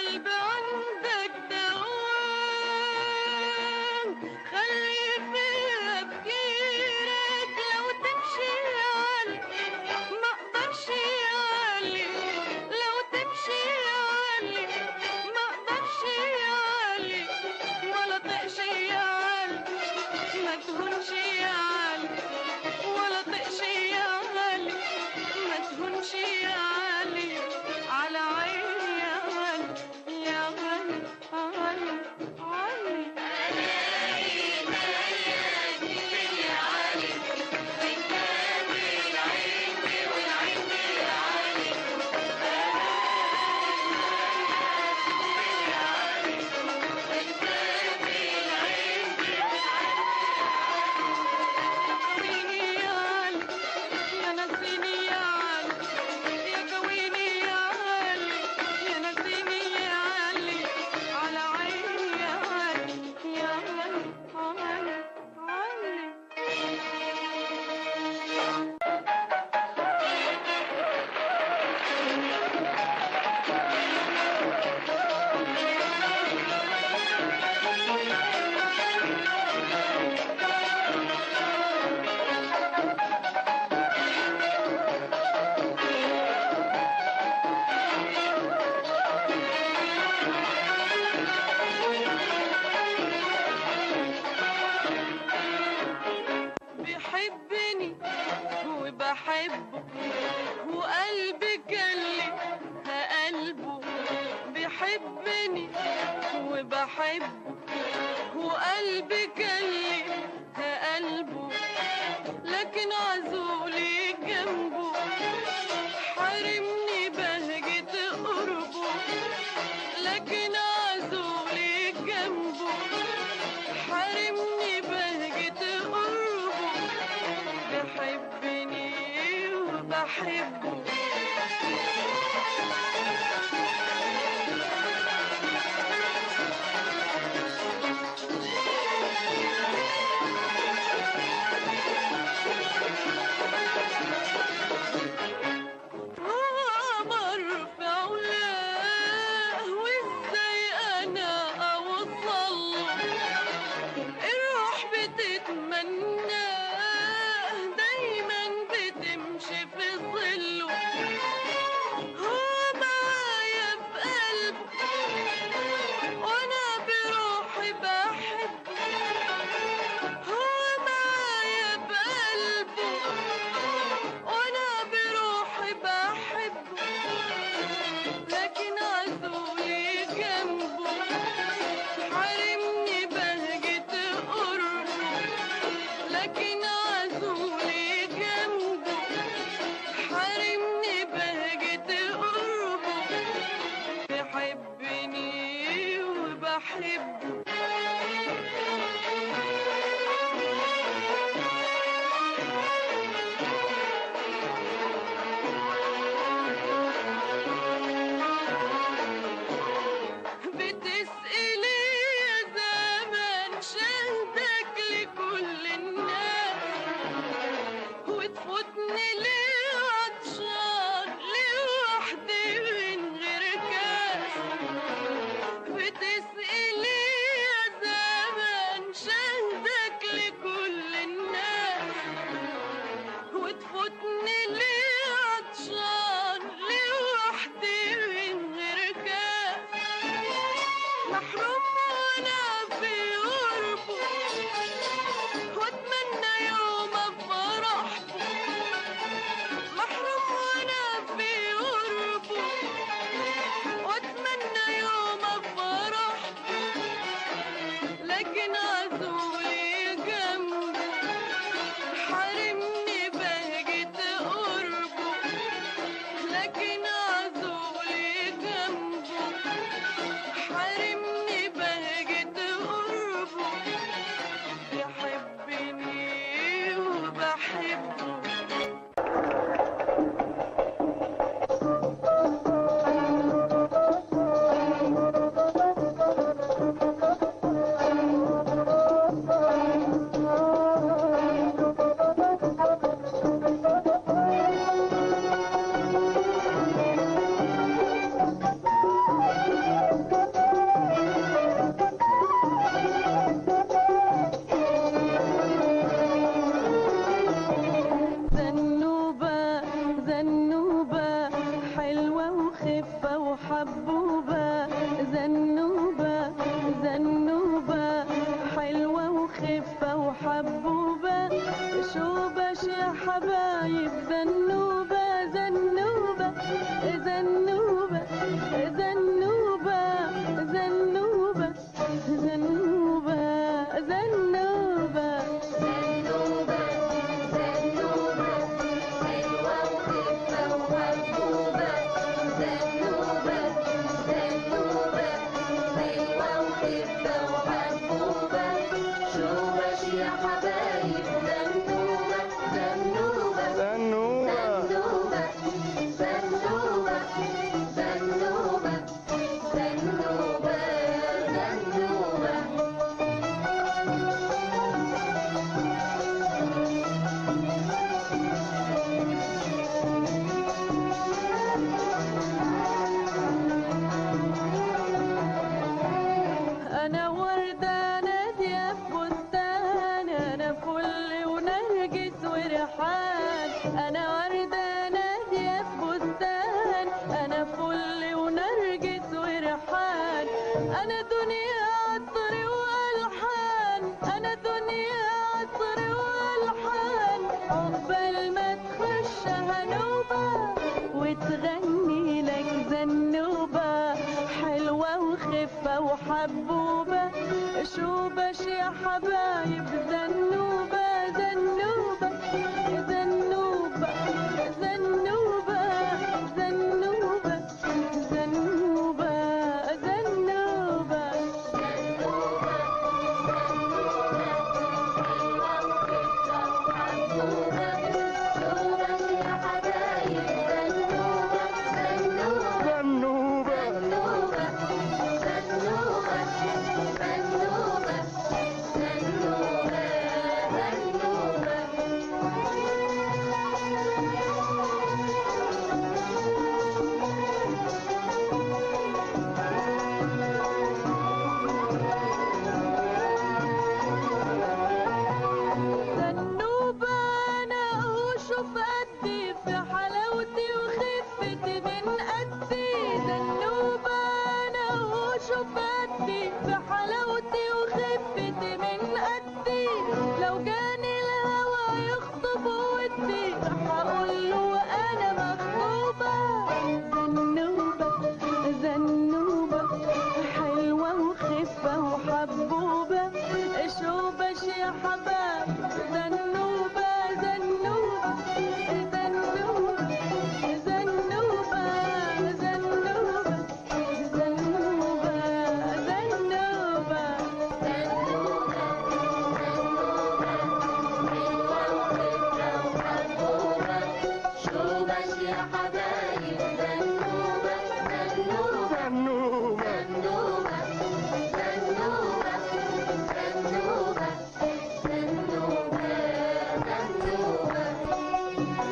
قلبي عندك دوام خلي فيها بكيرك لو تمشي يالي ما اقدرش يالي لو تمشي يالي ما اقدرش يالي ولا طقش يالي ما تهونش يالي ولا طقش يالي ما تهونش يالي على عيني يا غالي يا غالي غالي غالي قويني يا علي يا نسيني يا علي يا قويني يا علي يا نسيني يا علي على عيني يا علي يا علي علي علي بيحبني وبحبه وقلبي كلي قلبه بيحبني وبحبه وقلبي كلي قلبه لكن عزولي جنبه حرمني بهجة قربه لكن عزولي جنبه حرمني بهجة قربه بحبني وبحبه هو مر في علاه وازاي انا اوصل الروح بتتمنى دايما بتمشي في ظله هو معايا بقلبه وانا بروحي بحبه هو معايا بقلبه وانا بروحي بحبه لكن عزولي جنبه حرمني بهجة قربه لكن عزولي جنبه حرمني بهجة قربه بيحبني وبحبه بتسألي يا زمان شهدك لكل الناس وتفوتني ليه عطشان لوحدي من غير كاس بتسألي يا زمان شهدك لكل الناس وتفوتني ليه عطشان لوحدي من غير كاس محروم وانا في قربه واتمنى يوم افرح محروم وانا في قربه واتمنى يوم افرح لكن عزولي جنبه حارمني بهجة قربه لكن عزولي جنبه حارمني بهجة قربه شوبش يا حبايب زنوبة زنوبة زنوبة زنوبة زنوبة زنوبة زنوبة زنوبة زنوبة حلوة وخفة وحبوبة زنوبة زنوبة حلوة وخفة وحبوبة شوبش يا حبايب زنوبة زنوبة زنوبة زنوبة زنوبة زنوبة زنوبة زنوبة أنا وردة نادية في بستان أنا فل ونرجس وريحان أنا وردة نادية في بستان أنا فل ونرجس وريحان أنا دنيا عطر وألحان أنا دنيا عطر وألحان عقبال ما تخش هنوبة وتغني لك زنوبة حلوة وخفة وحبوبة شوبش يا حبايب زنوبة زنوبة زنوبة زنوبة زنوبة زنوبة زنوبة زنوبة زنوبة أنا أهو شوف قدي في حلاوتي وخفتي من قدي زنوبة أنا أهو شوف قدي في حلاوتي وخفتي من قدي لو جاني الهوى يخطب ودي راح أقول له أنا مخطوبة زنوبة زنوبة حلوة وخفة وحبوبة شوبش يا حبايب زنوبة زنوبة زنوبة زنوبة زنوبة زنوبة زنوبة شوبش يا حبايب زنوبة زنوبة زنوبة زنوبة زنوبة زنوبة زنوبة زنوبة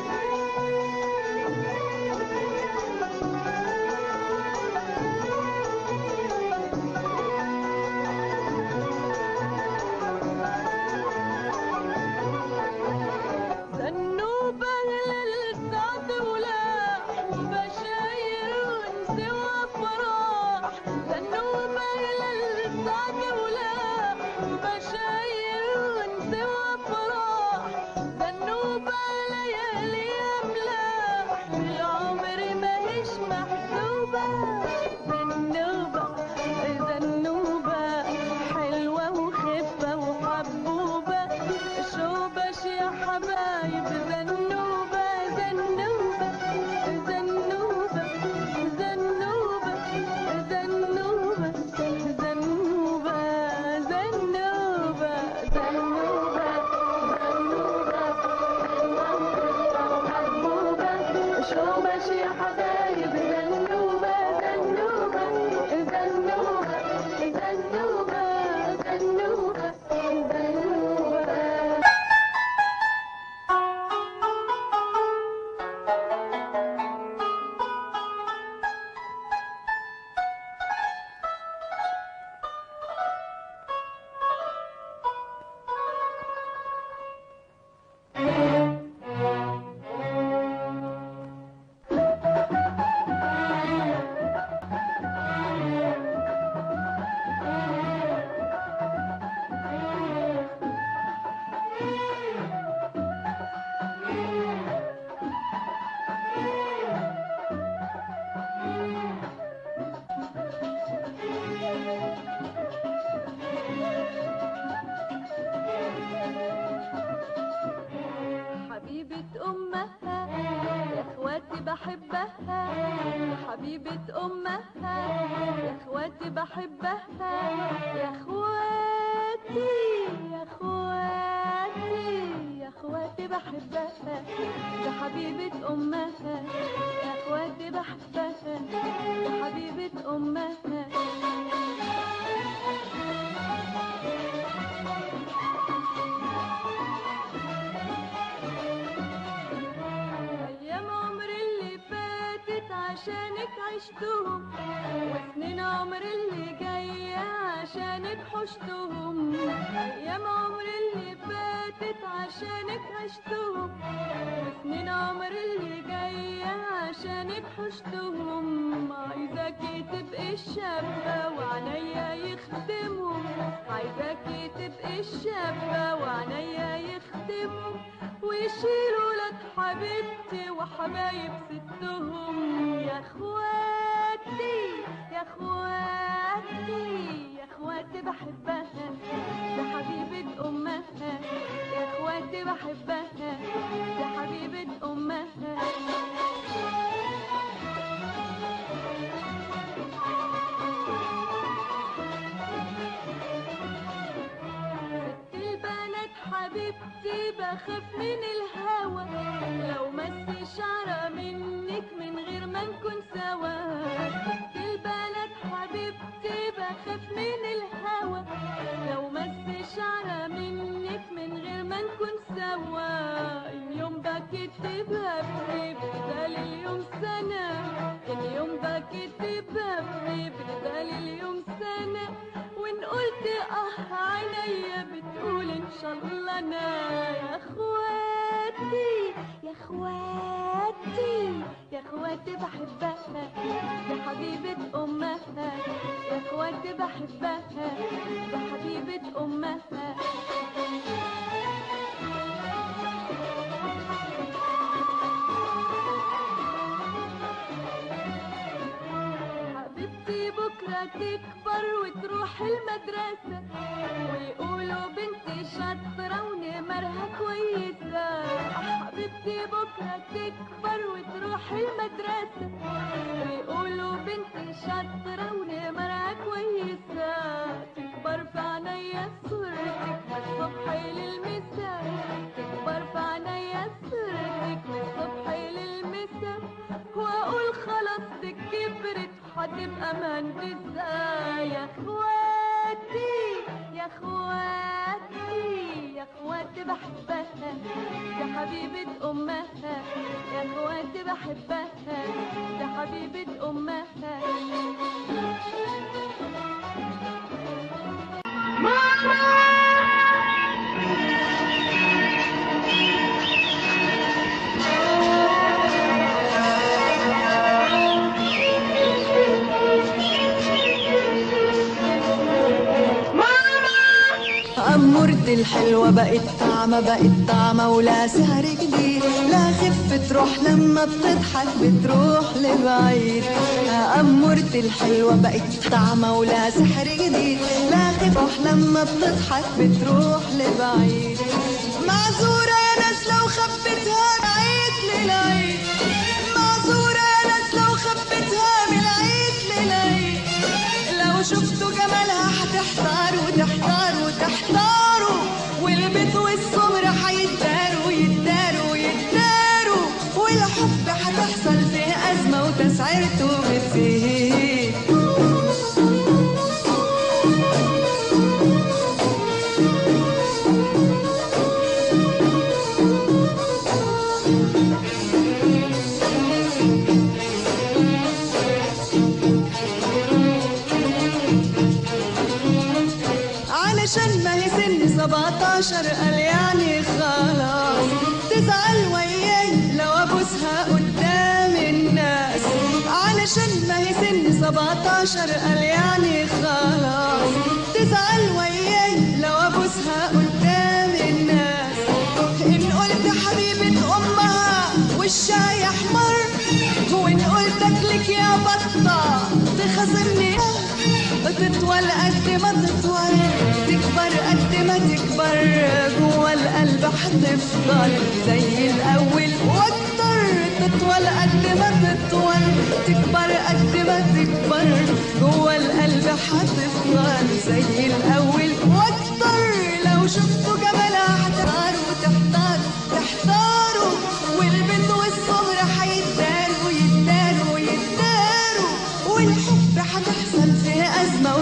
زنوبة للسعد ولاح وبشاير ونسي وافراح زنوبة للسعد ولاح وبشاير ونسي وافراح زنوبة ليالي املاح بالعمر ماهيش محسوبة زنوبة زنوبة حلوة وخفة وحبوبة شوبش يا حبايب زنوبة زنوبة زنوبة زنوبة زنوبة زنوبة زنوبة زنوبة شوبش يا حبايب زنوبة زنوبة زنوبة زنوبة زنوبة زنوبة بحبها يا اخواتي يا اخواتي يا اخواتي بحبها يا حبيبة امها يا اخواتي بحبها يا حبيبة امها أيام عمري اللي فاتت عشانك عشتهم وسنين عمري اللي جاية عشانك حشتهم أيام عمري اللي فاتت عشانك عشتهم وسنين عمري اللي جاية عشانك حشتهم عايزاكي تبقي الشابة وعنيا يخدمهم عايزاكي تبقي الشابة وعنيا يخدمهم ويشيلوا لك حبيبتي وحبايب ستهم يا اخواتي يا اخواتي يا اخواتي بحبها يا حبيبة امها يا اخواتي بحبها يا حبيبة امها ست البنات حبيبتي بخاف من الهوى لو مس شعرة منك من غير ما نكون سوا ست البنات حبيبتي بخاف من الهوى لو مس شعرة منك من غير ما نكون سوا اليوم بكتبها بني بدال اليوم سنة اليوم بكتبها بني بدال اليوم سنة وان قلت اه عينيا بتقول ان شاء الله انا يا اخواتي يا اخواتي يا اخواتي بحبها يا حبيبة امها يا اخواتي بحبها يا حبيبة امها حبيبتي بكرة تكبر وتروح المدرسة ويقولوا بنتي شاطرة ونمرها كويسة حبيبتي بكرة تكبر وتروح المدرسة ويقولوا بنتي شاطرة ونمرها كويسة تكبر في عينيا صورتك من الصبح للمساء تكبر في عينيا صورتك من الصبح للمساء واقول خلاص دي كبرت وهتبقى مهندسة يا اخواتي يا اخواتي يا اخواتي بحبها يا حبيبة امها يا اخواتي بحبها يا حبيبة امها أمورتي الحلوة بقت طعمة بقت طعمة ولا سهر جديد لا خفة روح لما بتضحك بتروح لبعيد أمورتي الحلوة بقت طعمة ولا سحر جديد لا خفة روح لما بتضحك بتروح لبعيد معذورة يا ناس لو خبيتها بعيد للعيد معذورة يا ناس لو خبيتها من العيد للعيد لو شفتوا جمالها هتحتاروا تحتاروا تحتاروا والبيت والسمر هيتداروا يتداروا يتداروا والحب هتحصل فيه أزمة وتسعيرته بتزيد علشان ما هي سن 17 قال يعني خلاص تزعل وياي لو ابوسها قدام الناس علشان ما هي سن 17 قال يعني خلاص تزعل وياي لو ابوسها قدام الناس ان قلت حبيبة امها وشها يحمر وان قلت اكلك يا بطة تخاصمني تطول قد ما تطول تكبر قد ما تكبر جوا القلب هتفضل زي الاول واكتر تطول قد ما تطول تكبر قد ما تكبر جوا القلب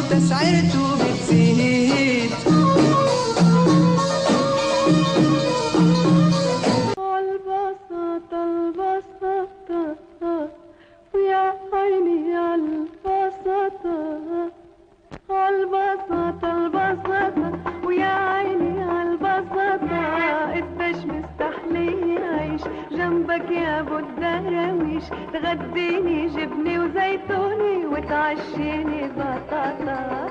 تسعيرته بتزيد البسطة البسطة ويا عيني عالبسطة عالبسطة البسطة ويا عيني عالبسطة قديش مستحلي عيش جنبك يا ابو الدراويش تغديني جبني وزيتوني وتعشيني بطاطا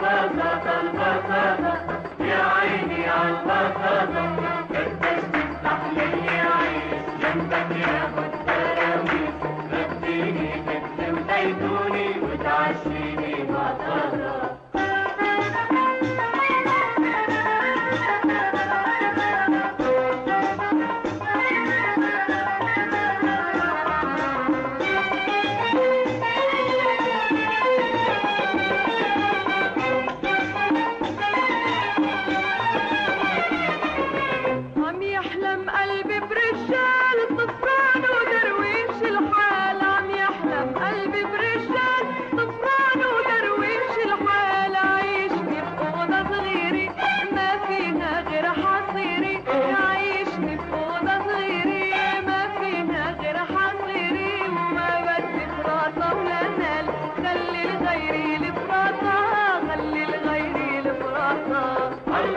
عم يحلم قلبي برجال طفران ودرويش الحال عم يحلم قلبي برجال طفران ودرويش الحال عايشني بأوضة صغيرة ما فيها غير حصيري عايشني بأوضة صغيرة ما فيها غير حصيري وما بدي فراطة ولا نال خلي لغيري الفراطة خلي لغيري الفراطة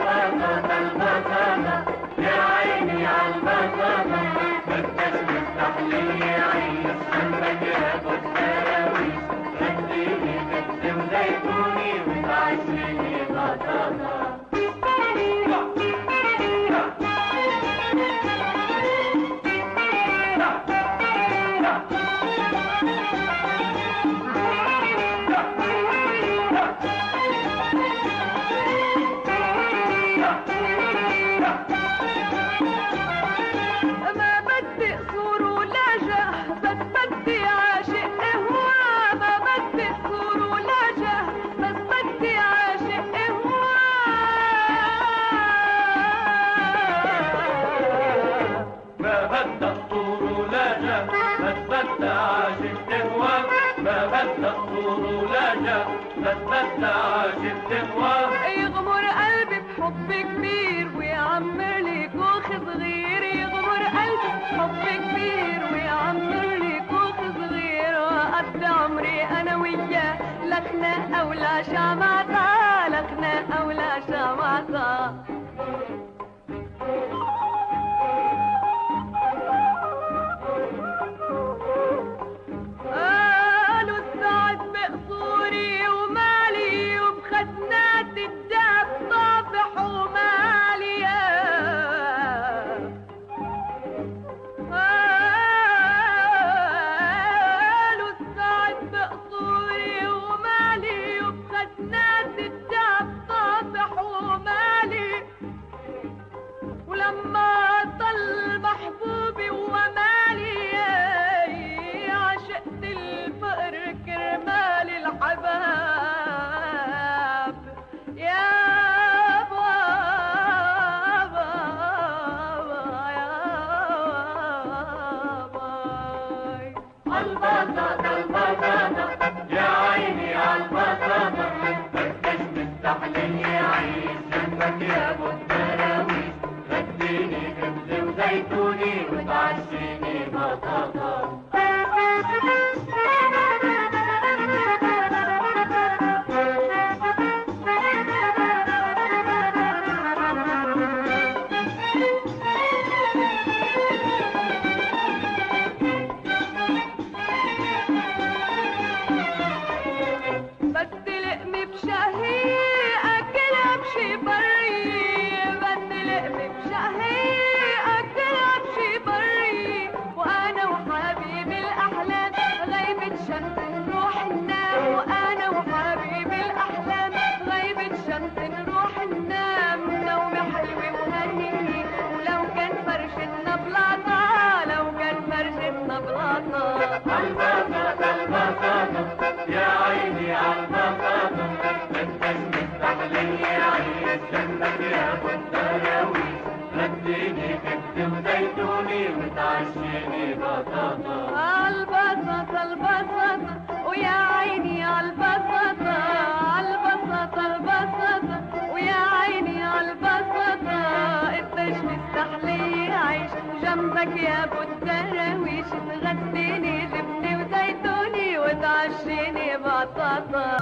ما بدي قصور ولا جاه بس بدي عاشق هوا ما بدي قصور ولا جاه بس بدي عاشق هوا ما بدك طور ولا جاه بس بدك عاشق تهوى ما بدك طور ولا جاه بس بدك عاشق تهوى يغمر قلبي بحب كبير ويعمر لي كوخ صغير يغمر قلبي بحب كبير ويعمر لي كوخ صغير وقد عمري انا وياه لا خناقه ولا شمعة لا خناقه ولا شمعة قالوا السعد بقصوري ومالي وبخزنات الدهب طافح ومالي قالوا السعد بقصوري ومالي وبخزنات الدهب طافح ومالي ولما طل محبوبي ومالي عشقت الفقر كرمال الحباب يا بابا يا باي البساطة البساطة يا عيني عالبساطة بدكش مستحلي يعيش جنبك يا ابو الدراويش غديني خبز وزيتوني وتعشيني بطاطا بدي لقمة بشهي أكلها بشي بري بدي لقمة بشهي أكلها بشي بري وأنا وحبيبي الأحلام غيبة شمس نروح ننام وأنا وحبيبي الأحلام غيبة شمس نروح ننام نومي حلوة وهنيني ولو كان فرشتنا بلاطة لو كان فرشتنا بلاطة البساطة البساطة يا عيني عالبساطة بدكش مستحلي يعيش جنبك يا ابو الدراويش غديني خبز وزيتوني وتعشيني بطاطا البسطة البسطة ويا عيني عالبسطة عالبسطة جنبك يا ابو الدراويش تغديني زبدي وزيتوني وتعشيني بطاطا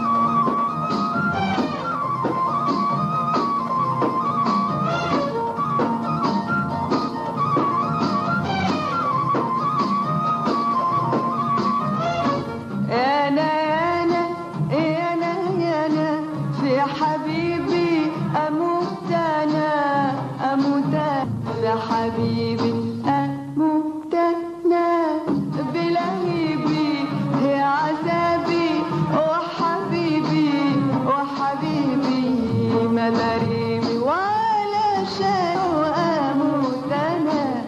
انا انا انا انا في حبيبي اموت انا اموت أنا في حبيبي اموت انا بلهيبي يا عذابي وحبيبي وحبيبي مداريبي ولا شيء اموت انا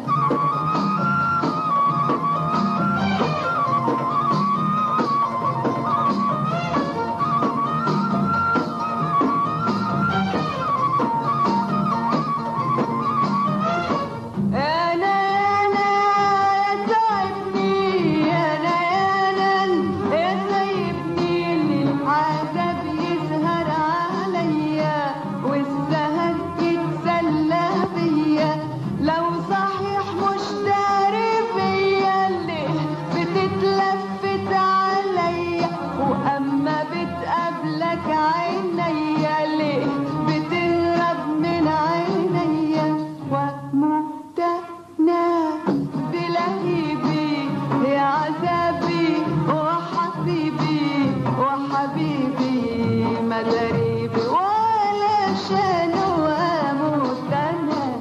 أنا أنا تعبني أنا أنا سيبني للعذاب يسهر عليا والسهر يتسلى بيا لو صحيح مش داري بيا اللي بتتلفت عليا وأما بتقابلك عينيا ليه بتهرب من عينيا ومتنا بلهيبي يا عذابي وحبيبي وحبيبي مداريبي ولا شانو اموت انا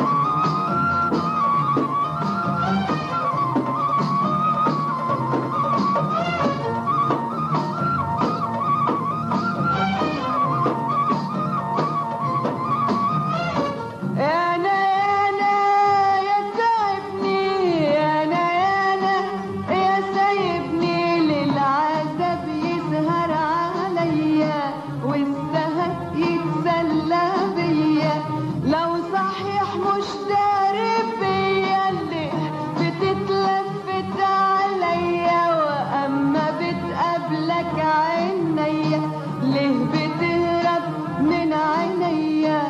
أنا أنا يا تعبني أنا أنا يا سايبني للعذاب يسهر عليا والسهر يتسلى بيا لو صحيح مش داري بيا اللي بتتلفت عليا وأما بتقابلك عينيا ليه بتهرب من عينيا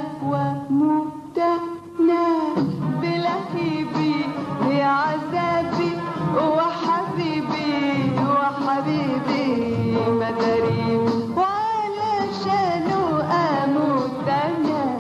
ومتنا بلهيبي يا عذابي وحبيبي وحبيبي مداريبي وعلشان اموت انا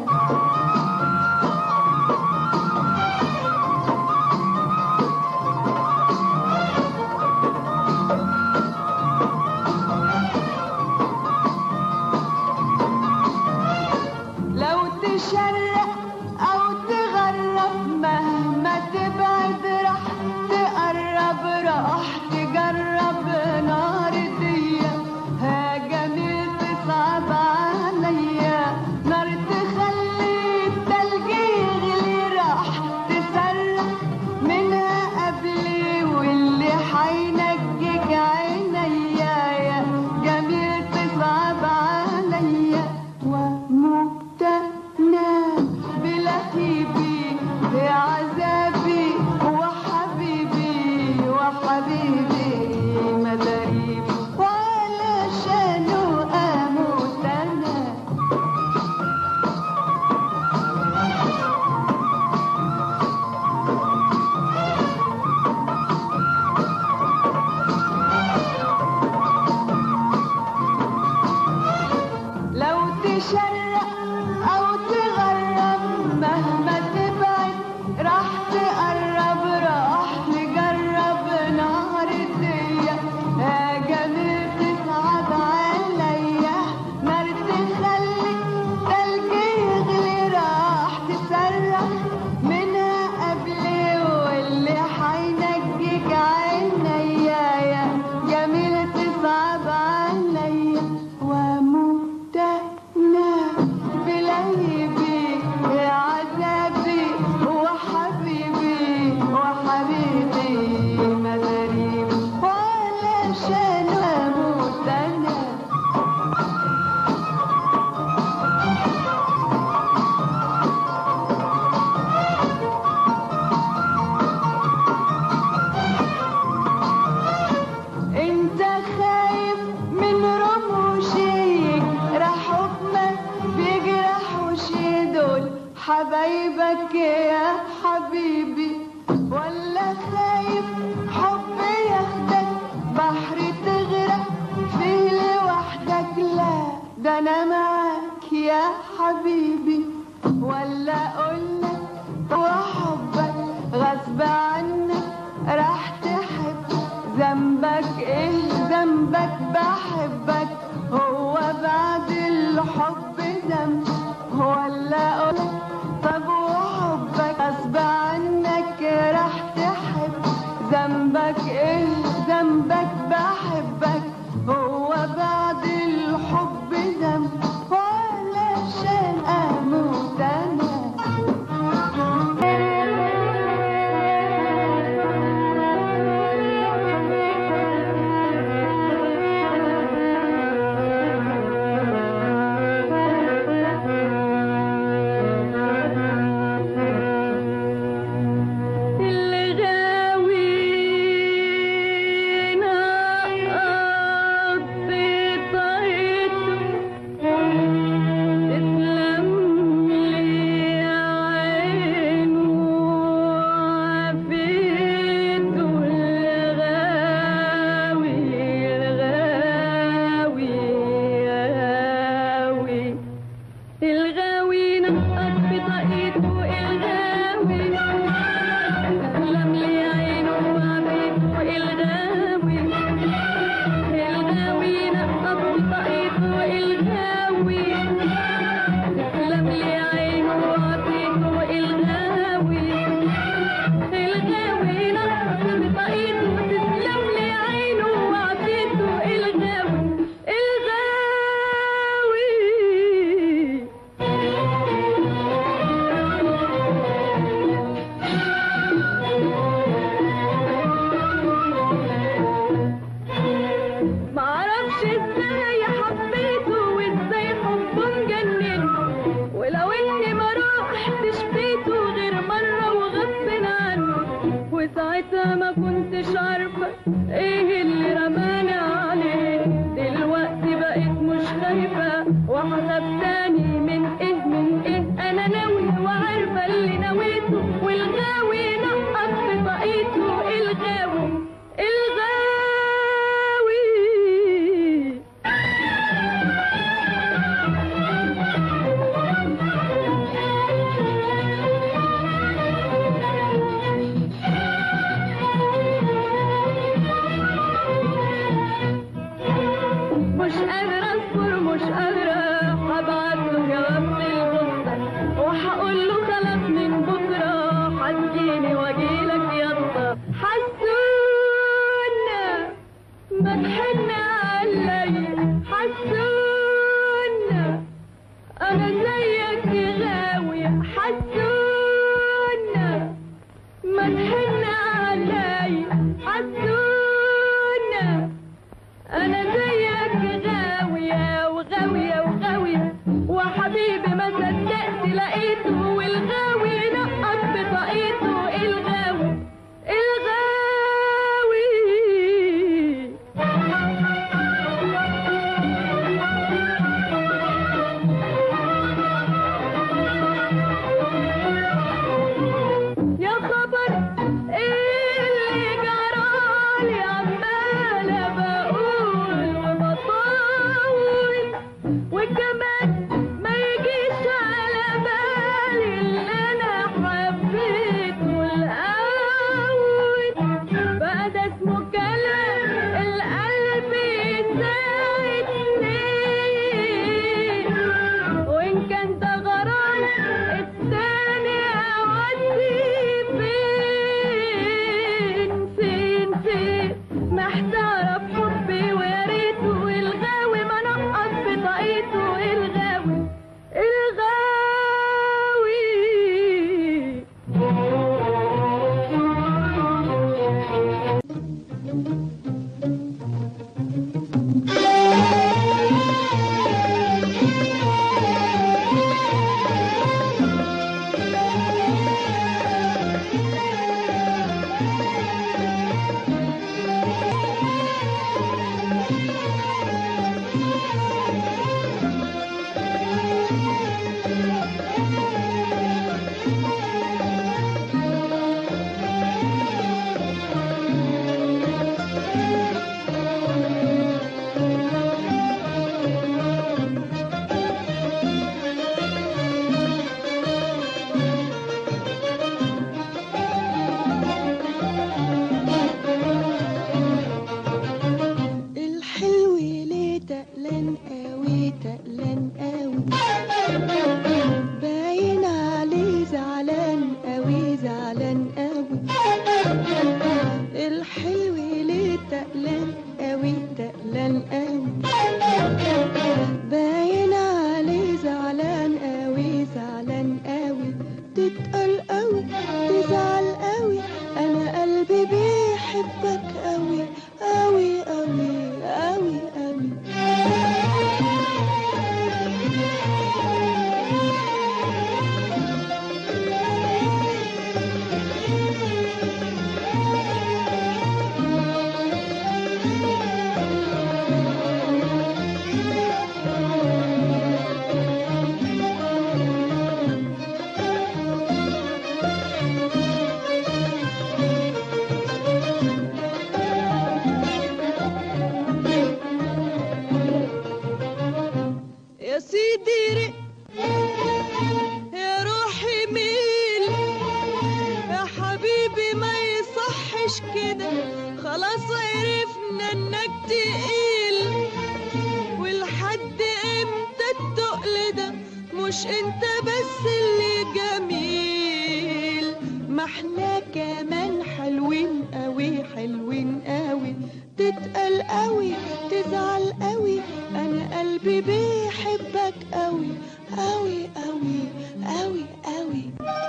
لو تشرق او تغرب مهما تبعد راح تقرب راح تجرب نار دي ها جميل تصعب عليا نار تخلي التلج يغلي راح تسرح منها قبلي واللي حينجيك عينيا يا جميل تصعب عليا ومتنا بلهيبي يا عذابي وحبيبي وحبيبي مداريبي وعلشان اموت انا لو تشرق او تغرب مهما تبعد راح تقرب راح تجرب نار الدنيا يا جميل تصعب عليا نار تخلي تلج يغلي راح تسرح منها قبلي واللي حينجيك عينيا يا جميل تصعب عليا ومتنا بلهيبي يا عذابي وحبيبي وحبيبي مداريبي وعلشان اموت انا انت خايف من رموشي راح حكمك بيجرح وشي دول حبايبك يا حبيبي انا معاك يا حبيبي ولا اقولك وحبك غصب عنك راح تحب ذنبك ايه ذنبك بحبك هو بعد الحب ذنب ولا اقولك طب وحبك غصب عنك راح تحب ذنبك ايه ذنبك بحبك هو بعد الحب ذنب ولا شيء اموت انا اللي غاوينا قضي طريقه تسلم لي عينه عافيته الغاوي الغاوي الغاوي الغاوي نقط بطاقيته الغاوي تسلم لي عينه وعبيته الغاوي الغاوي نقط بطاقيته الغاوي تسلم لي عينه وعبيته الغاوي الغاوي نقط بطاقيته تسلم لي عينه وعبيته الغاوي الغاوي معرفش ازاي حبيته وازاي حبه مجنن ولو اني ما روحتش بيته غير مرة وغصب عنه وساعتها ما كنتش عارفة ايه اللي رماني عليه دلوقتي بقيت مش خايفة واحسب تاني من ايه من ايه انا ناوية وعارفة اللي نويته والغاوي نقط بطاقيته الغاوي الغاوي مش قادرة اصبر مش قادرة هبعت له جواب البوسطة وهقول له خلاص من بكرة هتجيني واجيلك يلا حسونا ما تحن عليا حسونا انا زيك غاوية حسونا ما تحن عليا حسونا انا زيك غاوية وغاوية وغاوية وحبيبي ما صدقت لقيته والغاوي نقط بطاقيته الغاوي الغاوي يا خبر ايه اللي جرالي عمالة بقول وبطول وكمان ما يجيش على بالي اللي انا حبيته الاول بقى ده اسمه كلام القلب يساعدني وان كان ده غرام التاني اوديه فين فين فين محتارة في حبي ويا ريته الغاوي ما نقص بطاقيته الغاوي باين عليه زعلان قوي زعلان قوي الحلو ليه تقلان قوي تقلان قوي باين عليه زعلان قوي زعلان قوي تتقل قوي تزعل قوي انا قلبي بيحبك قوي قوي قوي قوي قوي يا سيدي رق يا روحي ميل يا حبيبي ما يصحش كده خلاص عرفنا انك تقيل والحد امتى التقل ده مش انت بس اللي جميل ما احنا كمان حلوين قوي حلوين قوي تتقل قوي تزعل قوي انا قلبي بيحبك قوي قوي قوي قوي قوي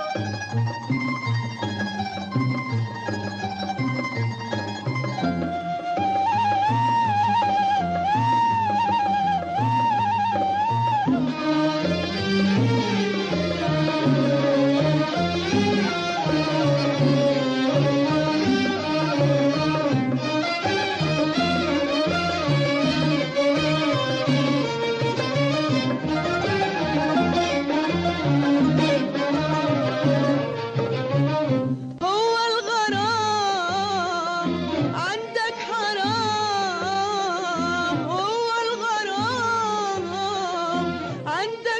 هو الغرام عندك حرام هو الغرام عندك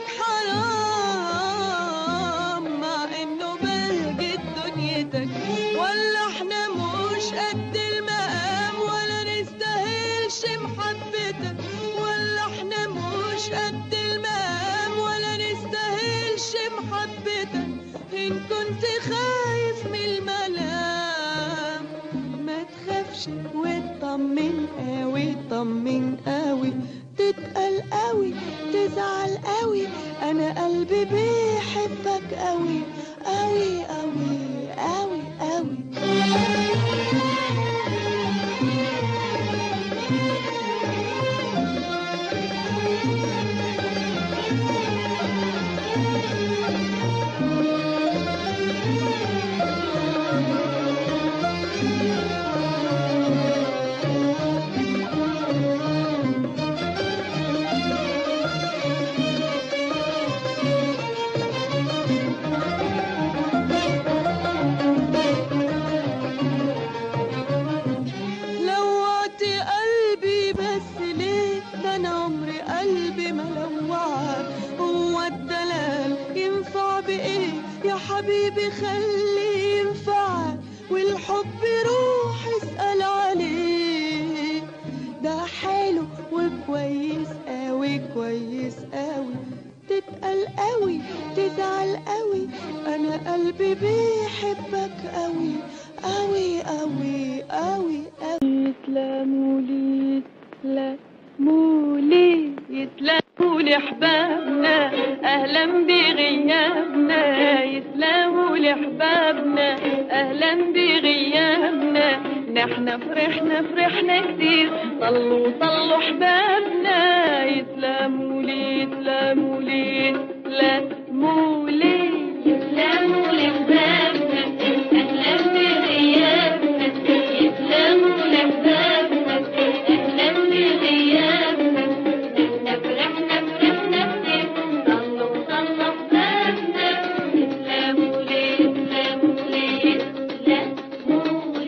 حرام مع انه بهجة دنيتك ولا احنا مش قد المقام ولا نستاهلش محبتك ولا احنا مش قد المقام ولا نستاهلش محبتك إن كنت خايف من الملام ما تخافش واطمن قوي طمن قوي تتقل قوي تزعل قوي انا قلبي بيحبك قوي قوي قوي قوي قوي لوعت قلبي بس ليه ده انا عمري قلبي ما لوعك هو الدلال ينفع بايه يا حبيبي خليه ينفعك والحب روح اسأل عليه ده حلو وكويس قوي كويس قوي تتقل قوي تزعل قوي انا قلبي بيحبك قوي قوي قوي قوي قوي يتلاموا لي يتلاموا لي يتلاموا لي احبابنا اهلا بغيابنا يتلاموا لي احبابنا اهلا بغيابنا نحنا فرحنا فرحنا كتير طلوا طلوا احبابنا يتلاموا لي يتلاموا لي يتلاموا لي يسلموا لأحبابنا أهلا بغيابنا يسلموا لأحبابنا أهلا بغيابنا احنا فرحنا فرحنا كتير صلوا صلوا أحبابنا يسلموا لي يسلموا لي يسلموا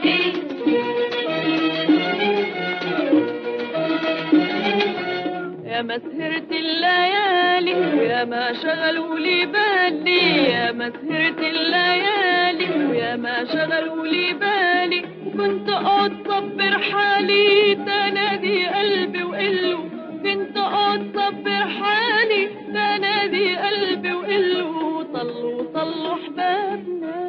يا ما سهرت الليالي ويا ما شغلوا لي بالي يا ما سهرت الليالي ويا ما شغلوا لي بالي كنت اقعد صبر حالي تنادي قلبي وقله كنت اقعد صبر حالي تنادي تنادي قلبي وقلوا طلوا طلوا احبابنا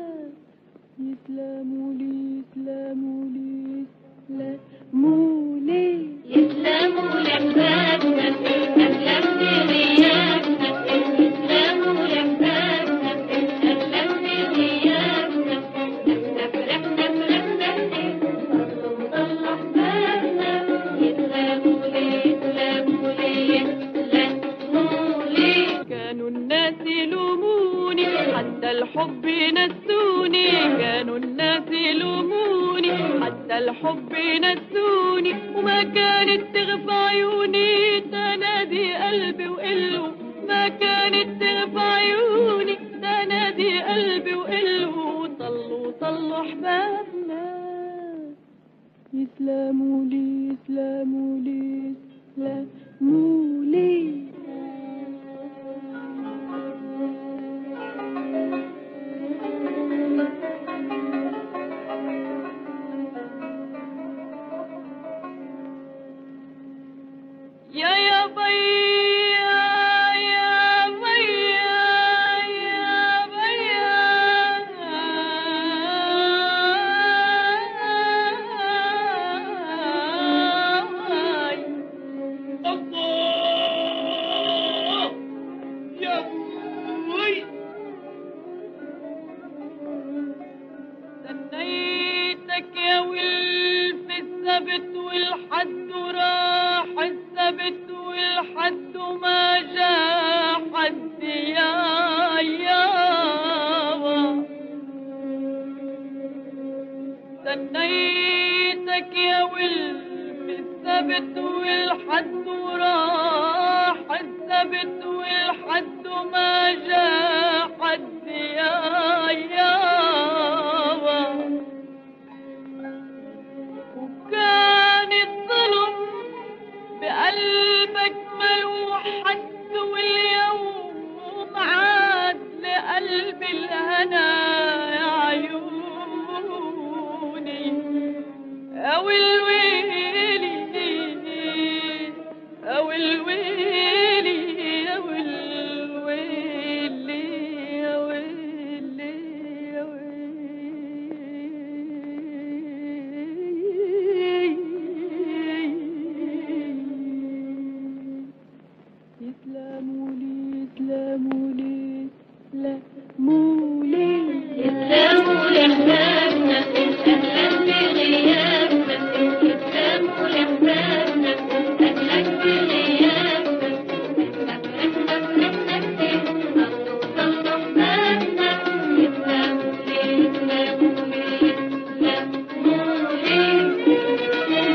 يسلموا لي يسلموا لي يسلموا لي يسلموا لأحبابنا أهلا بغيابنا يسلموا لأحبابنا أهلا بغيابنا نفرحنا فرحنا طلوا طلوا أحبابنا يسلموا لي يسلموا لي يسلموا لي كانوا الناس يلوموني حتى الحب نسوني كانوا الناس يلوموني حتى الحب نسوني وما كانت تغفى عيوني تنادي قلبي وقلو ما كانت تغفى عيوني تنادي قلبي وقلو طلوا طلوا احبابنا يسلموا لي يسلموا لي يسلموا لي يا يا بيا يا بيا يا بيا الله يا ابوي استنيتك يا ولف السبت والحد راح السبت والحد ما جاء حد يا يابا استنيتك يا ولف السبت والحد راح السبت والحد ما جاء حد يا يابا وكان الظلم بقلبك ملوح حد واليوم عاد لقلب الهنا يا عيوني أو الويلي أو الويلي أو الويلي أو الويلي أو يسلموا لي يسلموا لي يسلموا لي يسلموا لأحبابنا أهلا بغيابنا يسلموا لأحبابنا أهلا بغيابنا نفرحنا فرحنا كتير طلوا طلوا أحبابنا يسلموا لي يسلموا لي يسلموا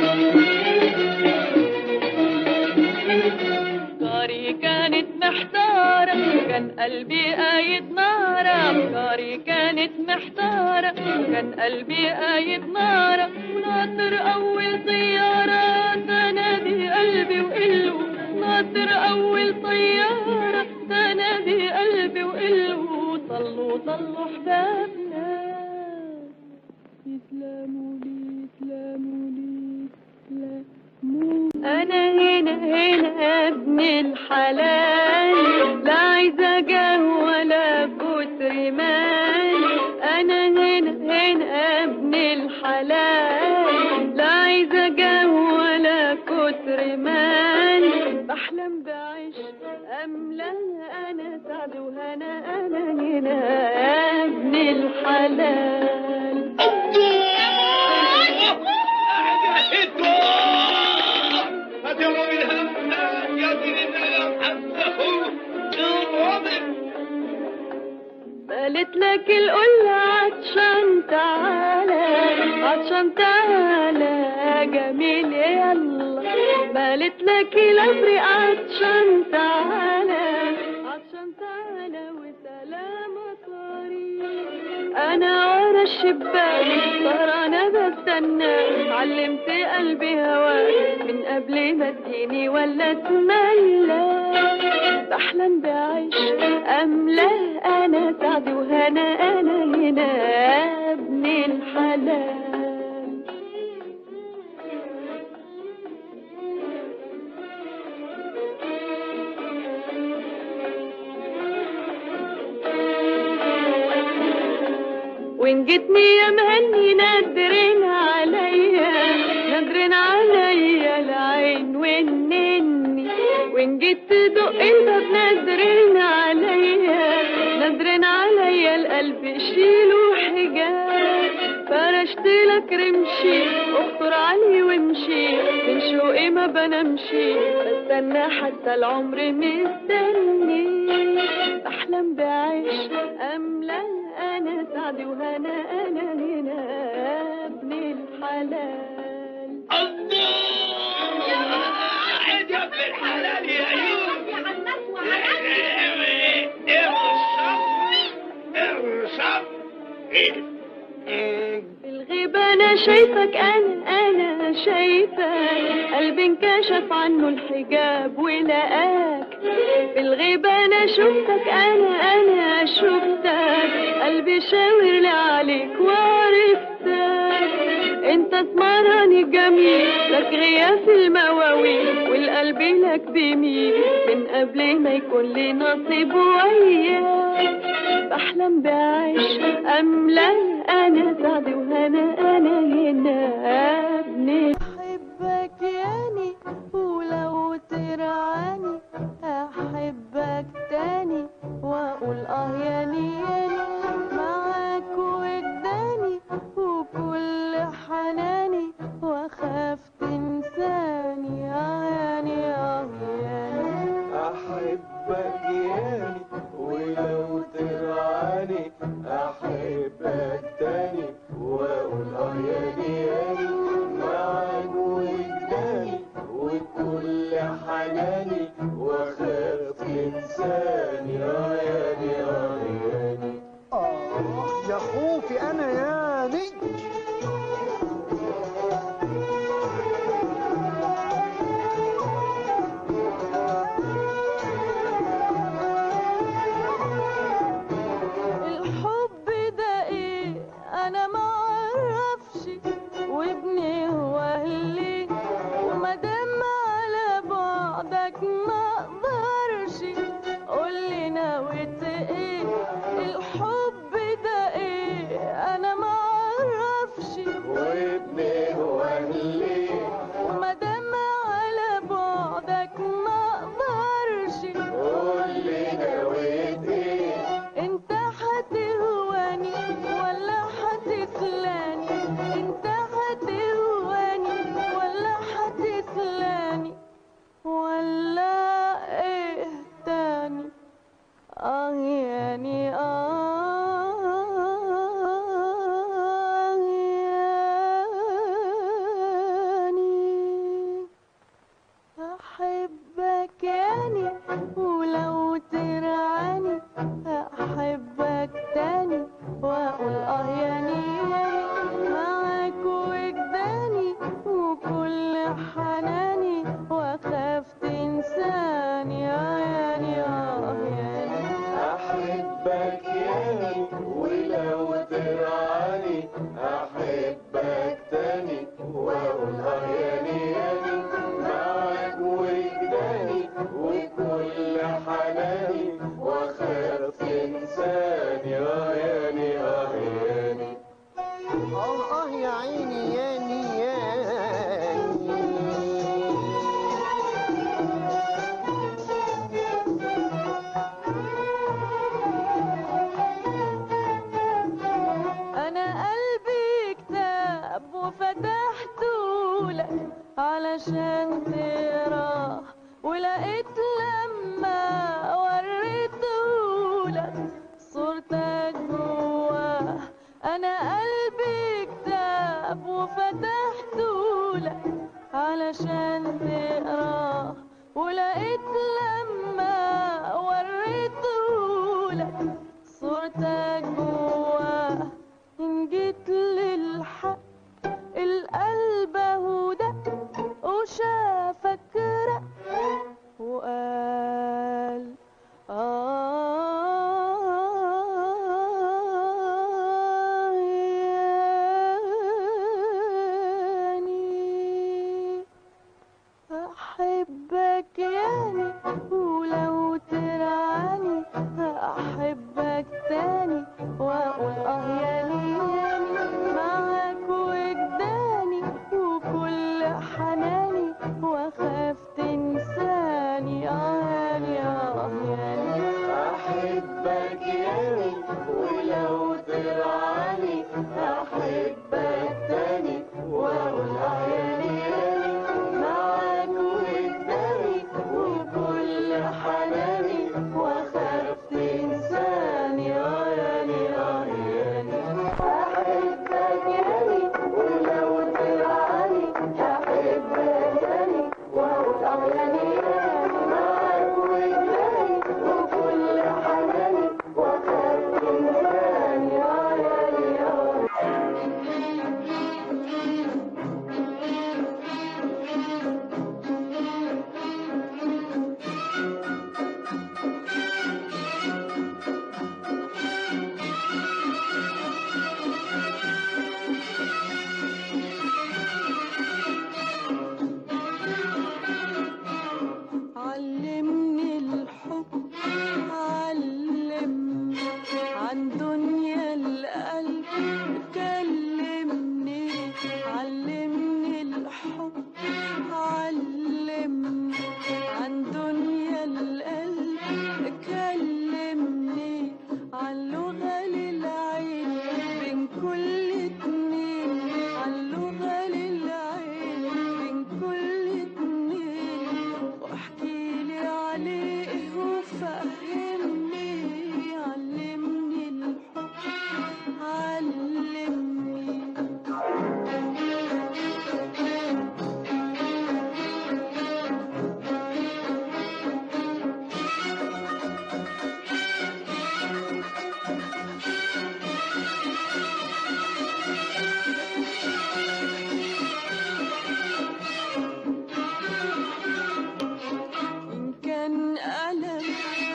أفكاري كانت محتارة كان قلبي قايد نارة أفكاري كانت محتارة كان قلبي قايد نارة وناطر أول طيارة تنادي قلبي وقلو ناطر أول طيارة تنادي قلبي وقلو طلوا طلوا أحبابنا يسلموا لي يسلموا لي يسلموا أنا هنا هنا ابن الحلال لا عايزة جاه ولا كتر مال أنا هنا هنا ابن الحلال لا عايزة جاه ولا كتر مال بحلم بعيش أملا أنا سعد وهنا أنا هنا ابن الحلال قالت لك القلة عطشان تعالى عطشان تعالى جميل يلا قالت لك الأمر عطشان تعالى عطشان تعالى وسلامة طريق أنا ورا الشباك سهرانة بستنى علمت قلبي هواك من قبل ما تجيني ولا تملى بحلم بعيش أملا أنا سعد وهنا أنا هنا ابن الحلال وإن جيتني يا مهني نادرين عليا نادرين عليا العين والنني وإن جيت تدق الباب نادرين عليا نادرين عليا القلب شيله حجاب فرشت لك رمشي اخطر علي وامشي من شوقي ما بنمشي بستنى حتى العمر مستني بحلم بعيش املا انا سعدي وهنا انا هنا ابن الحلال الله يا ابن الحلال يا عيون ارصف في الغيبة أنا شايفك أنا أنا شايفك قلبي انكشف عنه الحجاب ولقاك في الغيبة أنا شفتك أنا أنا شفتك قلبي شاور لي عليك وعرفتك انت اسمراني جميل لك غياث المواويل والقلب لك بيميل من قبل ما يكون لي نصيب وياك بحلم بعيش أملا أنا سعدي وهنا أنا هنا ابني أحبك ياني ولو ترعاني أحبك تاني وأقول آه ياني ياني معاك وجداني وكل حناني وأخاف تنساني آه ياني آه ياني أحبك ياني ولو ترعاني أحبك تاني وأقول آه ياني ياني معاك وجداني وكل حناني وأخاف تنساني آه ياني آه ياني آه يا خوفي أنا ياني الحب ده ايه انا ما اعرفش وابني هو اللي ومادام على بعدك ما اقدرش قولي نويت ايه الحب ده ايه انا ما اعرفش وابني هو اللي ومادام على بعدك ما اقدرش قولي نويت إيه انت هتهواني ولا هتسلاني انت هتهواني ولا هتسلاني ولا ايه تاني اه يعني اه يعني أحبك يعني ولو ترعاني أحبك تاني وأقول آه يعني يعني معاك وجداني وكل حناني وأخاف تنساني آه يعني آه يعني أحبك واخاف تنساني اه ياني اه ياني احبك ياني ولو ترعاني احبك ياني واقول اه ياني ياني معاك وجاني وكل حناني واخاف تنساني اه ياني اه علمني الحب علمني عن دنيا القلب كلمني علمني الحب علمني عن دنيا القلب كلمني عن لغة للعين بين كل اتنين عن لغة للعين بين كل اتنين واحكي لي عليه وفهمني علمني الحب علمني إن كان ألم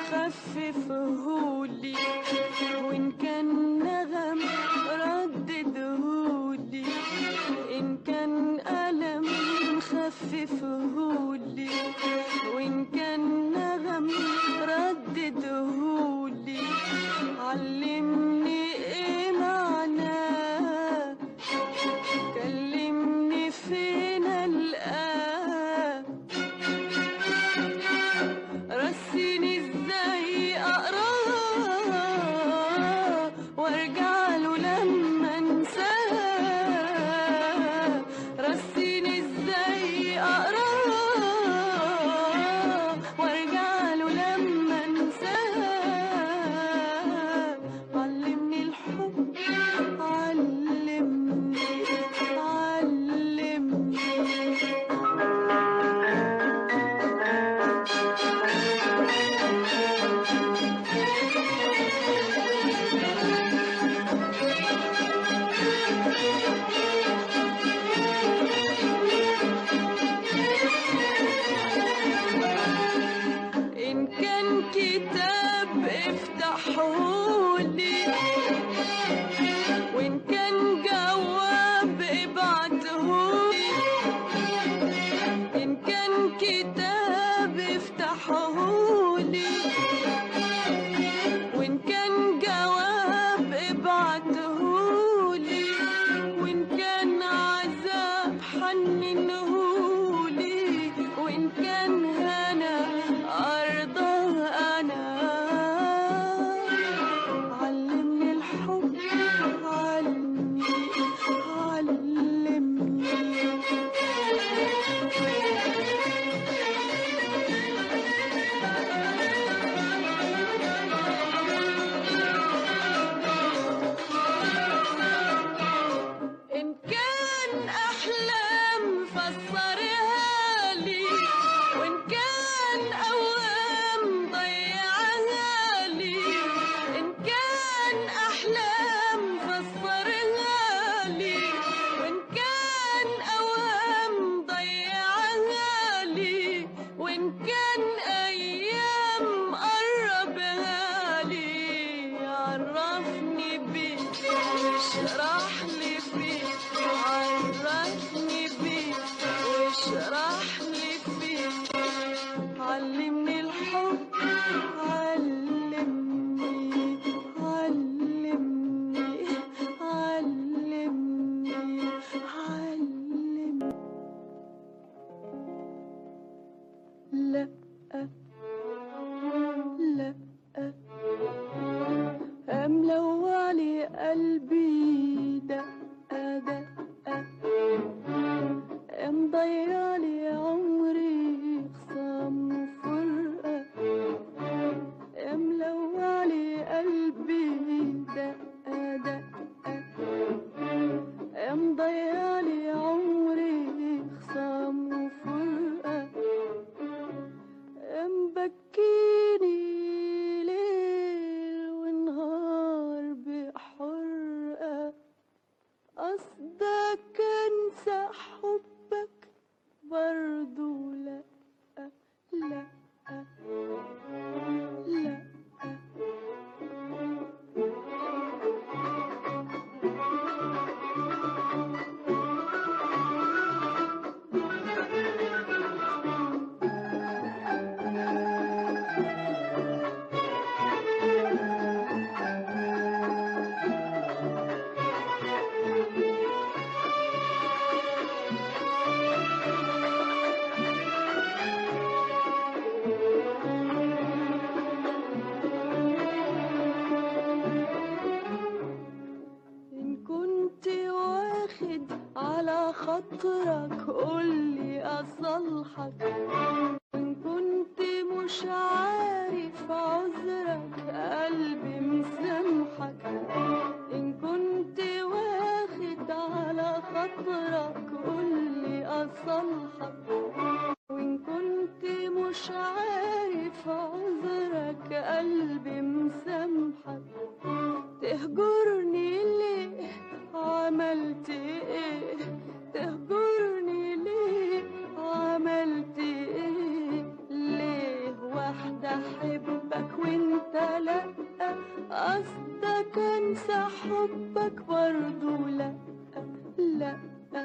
خففهولي وإن كان نغم رددهولي إن كان ألم خففهولي وإن كان نغم رددهولي علمني إيه معناه كلمني فين الآن رسيني ازاي اقراه وارجع له لما انساه رسيني ازاي اقراه وارجع له لما انساه علمني الحب علمني علمني إن كان كتاب افتحهولي وإن كان جواب ابعتهولي إن كان كتاب افتحهولي وإن كان جواب ابعتهولي وإن كان عذاب حننهولي وإن كان هنا أرضى أنا علمني على خاطرك قولي أصلحك إن كنت مش عارف عذرك قلبي مسامحك إن كنت واخد على خاطرك قولي أصلحك وإن كنت مش عارف عذرك قلبي مسامحك تهجرني ليه عملت ايه تهجرني ليه عملت ايه ليه واحدة احبك وانت لا قصدك انسى حبك برضو لا لا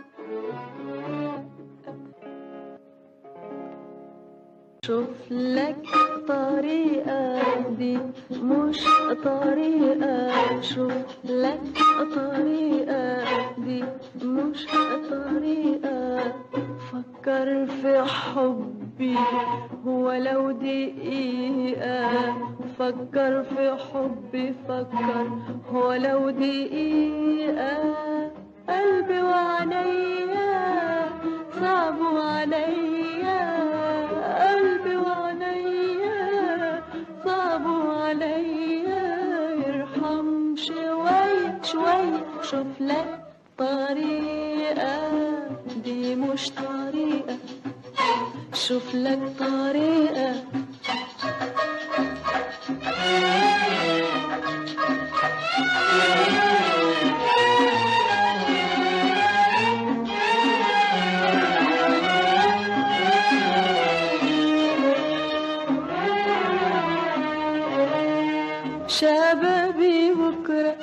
شوف لك طريقة دي مش طريقة شوف لك طريقة دي مش طريقة فكر في حبي ولو دقيقة فكر في حبي فكر ولو دقيقة قلبي وعينيا صعبوا عليا قلبي وعينيا صعبوا عليا يرحم شوية شوية شوف لك طريقة دي مش طريقة شوف لك طريقة شبابي بكرة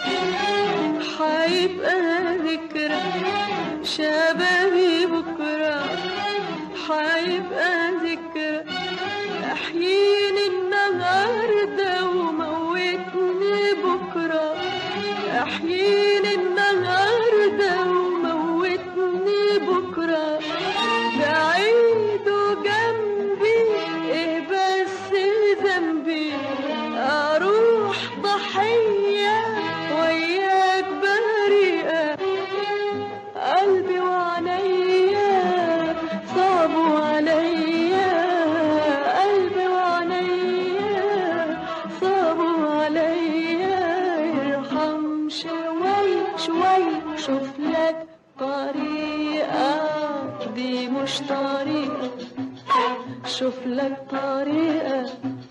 حيبقى ذكرى شبابي بكرة حيبقى ذكرى احييني النهاردة وموتني بكرة احييني النهاردة وموتني بكرة بعيد وجنبي ايه بس ذنبي اروح ضحية وياك بريئة قلبي وعينيا صعبوا عليا قلبي وعينيا صعبوا عليا يرحم شوي شوي شوف لك طريقة دي مش طريقة شوف لك طريقة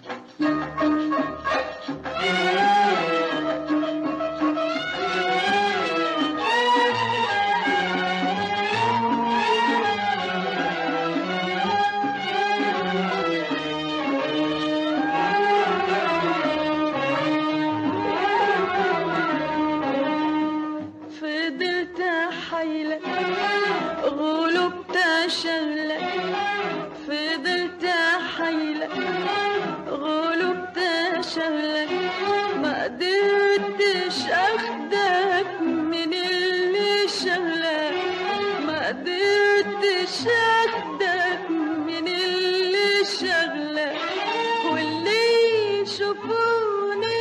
فضلت حيلة غلبت شغلة فضلت حيلة غلبت شغلة ما قدرتش اخدك من اللي شغلة ما قدرتش اخدك من اللي شغلة واللي يشوفوني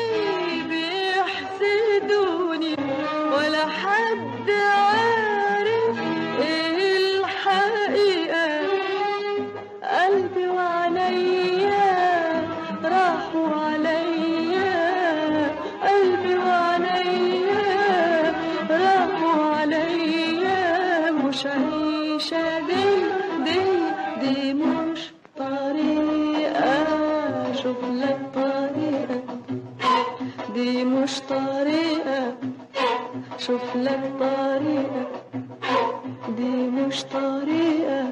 بيحسدوني ولا حد عارف ايه الحقيقة قلبي وعليا راحوا عليا قلبي وعليا راحوا عليا مش عيشة دي دي دي مش طريقة شوف لك طريقة دي مش طريقة شوف لك طريقة دي مش طريقة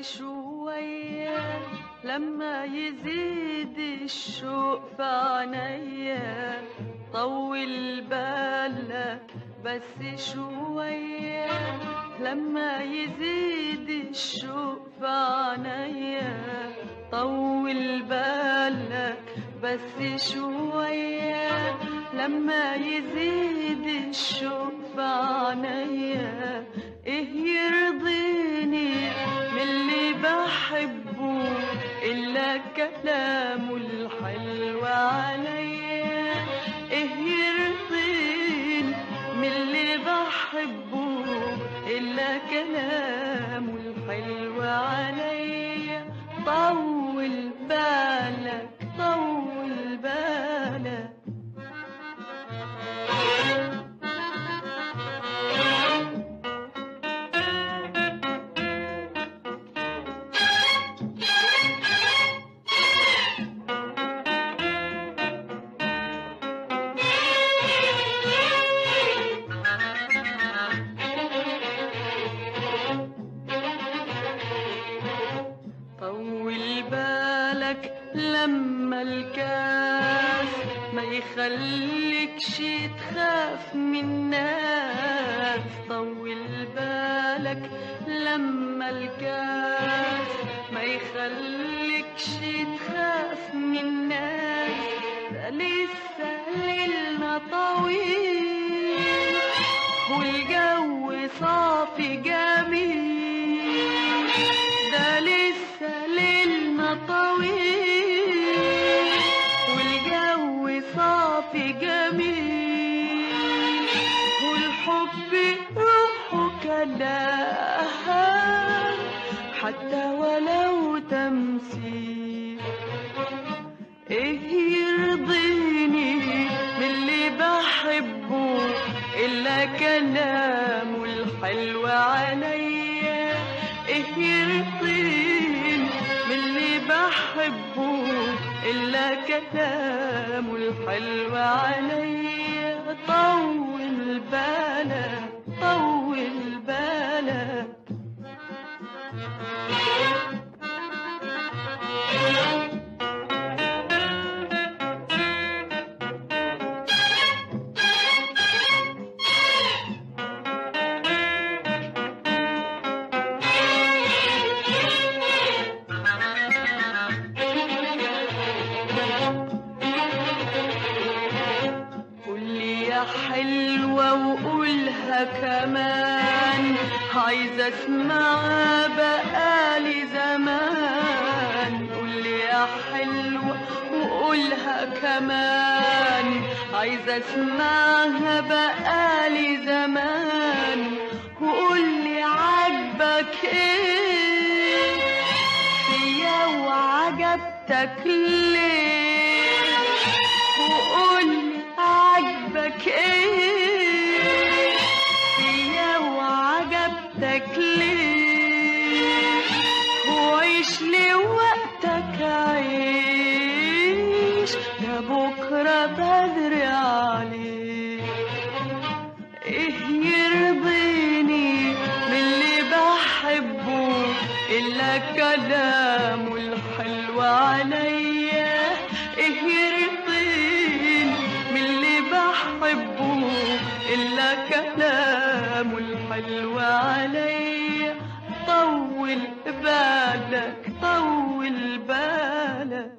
شوية لما يزيد الشوق في عينيا طول بالك بس شوية لما يزيد الشوق في عينيا طول بالك بس شوية لما يزيد الشوق في عينيا ايه يرضيني من اللي بحبه الا كلامه الحلو عليا ايه يرضيني من اللي بحبه الا كلامه الحلو عليا طول بالك طول بالك طول بالك لما الكاس ما يخليكش تخاف من الناس طول بالك لما الكاس ما يخليكش تخاف من الناس ده لسه ليلنا طويل والجو صافي جميل ده لسه ليلنا طويل والجو صافي جميل والحب روحه كلام حتى ولو تمثيل ايه يرضيني من اللي بحبه الا كلامه الحلو عليا ايه يرضيني من اللي بحبه الا كلامه الحلو عليا طول بالك طول بالك قولي يا حلوة وقولها كمان عايزة اسمعها بقالي زمان قولي يا حلوة وقولها كمان عايزة اسمعها بقالي زمان وقولي عاجبك ايه فيا وعجبتك ليه وقولي عجبك ايه فيا وعجبتك ليه وعيش لي وقتك عيش ده بكرة بدري عليك ايه يرضيني من اللي بحبه الا كلامه الحلو عليا ايه يرضيني من اللي بحبه الا كلامه الحلو عليا طول بالك طول بالك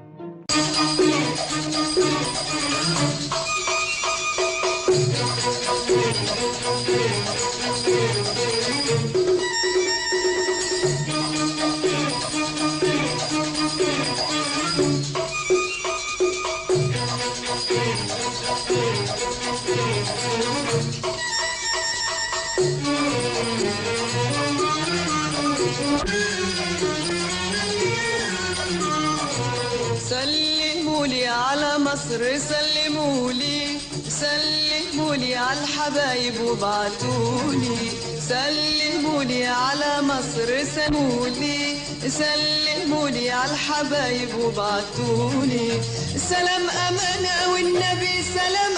سلمولي على مصر سلمولي سلمولي على الحبايب وبعتولي سلمولي على مصر سلمولي سلمولي على الحبايب وبعتولي سلام أمانة والنبي سلام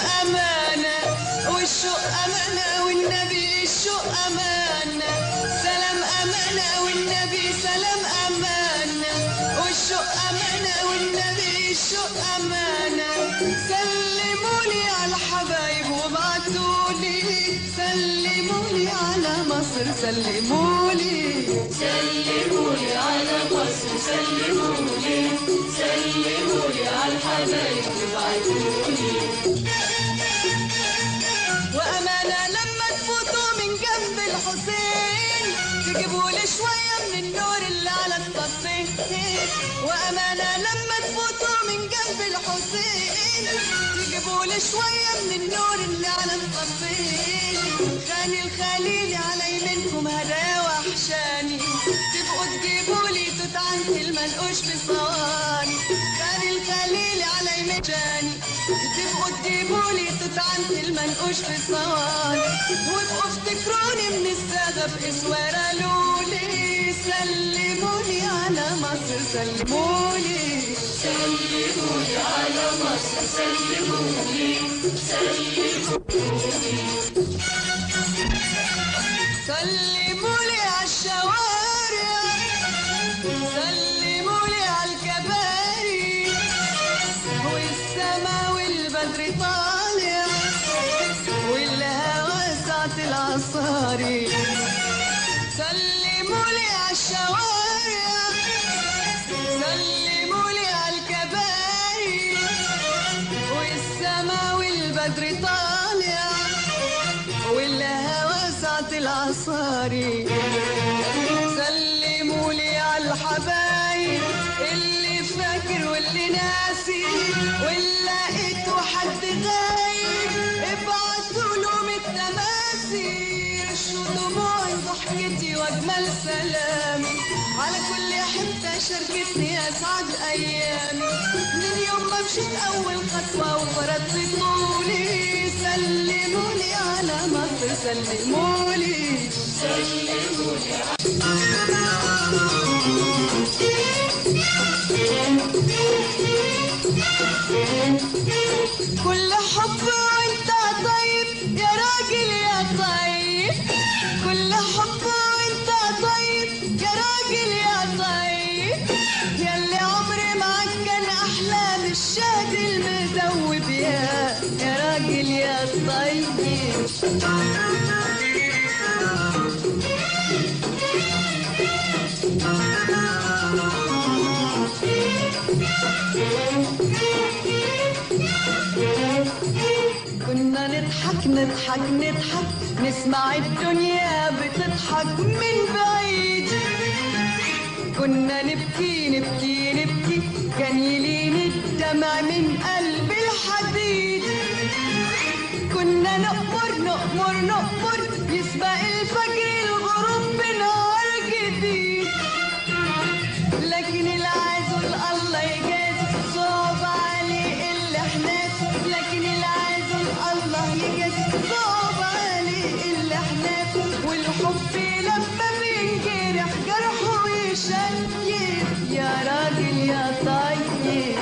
أمانة والشوق أمانة والنبي الشوق أمانة سلام أمانة والنبي سلام أمانة والشوق أمانة والنبي الشوق أمانة سلمولي على الحبايب وابعتولي سلمولي على مصر سلمولي سلمولي على مصر سلمولي سلمولي على الحبايب وابعتولي وأمانة لما تفوتوا من جنب الحسين تجيبوا لي شوية من النور اللي على الصفين وأمانة لما تفوتوا من جنب الحسين تجيبوا لي شوية من النور اللي على الصفين خاني الخليل على يمينكم هدايا وحشاني تبقوا تجيبوا لي توت عنك المنقوش في صواني خاني الخليل على يميني تبقوا تجيبوا لي توت عنك المنقوش في صواني وابقوا افتكروني من السادة بإسوارة لولي سلموني على مصر سلموني سلمولي على مصر سلمولي سلمولي على الشوارع سلمولي على الكباري والسما والبدر طالع والهوى ساعة العصاري سلمولي على الشوارع سلمولي على الكباري والسما والبدر طالع والهوى ساعة العصاري سلمولي على الحبايب اللي فاكر واللي ناسي واللي لقيته حد غايب ابعتوا لهم التماثيل شو دموعي ضحكتي واجمل سلامي على كل حته شاركتني اسعد ايامي من يوم ما مشيت اول خطوه وفرضت طولي سلمولي على مصر سلمولي كل حب وانت طيب يا راجل يا طيب كل حب وانت طيب يا راجل يا طيب ياللي عمري معاك كان احلام الشهد المذوب يا يا راجل يا طيب كنا نضحك نضحك نضحك نسمع الدنيا بتضحك من بعيد كنا نبكي نبكي نبكي كان يلين الدمع من قلب الحديد كنا نقمر نقمر نقمر يسبق الفجر الغروب بنهار جديد لكن العازل الله يجازي صعب عليه اللي احنا فيه. لكن العازل الله يجازي صعب عليه اللي احنا فيه. والحب لما بينجرح جرحه يشيب يا راجل يا طيب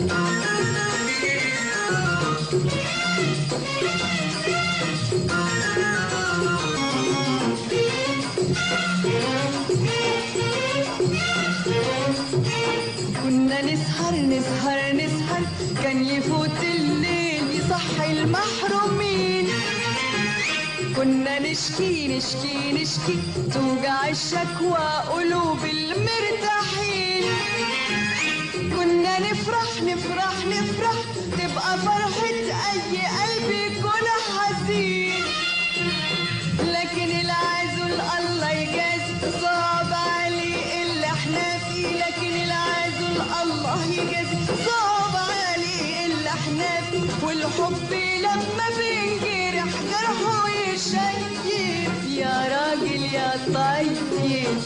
كنا نسهر نسهر نسهر كان يفوت الليل يصحي المحرومين كنا نشكي نشكي نشكي توجع الشكوى قلوب المرتاحين كنا نفرح نفرح نفرح تبقى فرحة أي قلب يكون حزين لكن العازل الله يجازي صعب عليه اللي احنا فيه لكن العازل الله يجازي صعب عليه اللي احنا فيه والحب لما بينجرح جرحه يشيب يا راجل يا طيب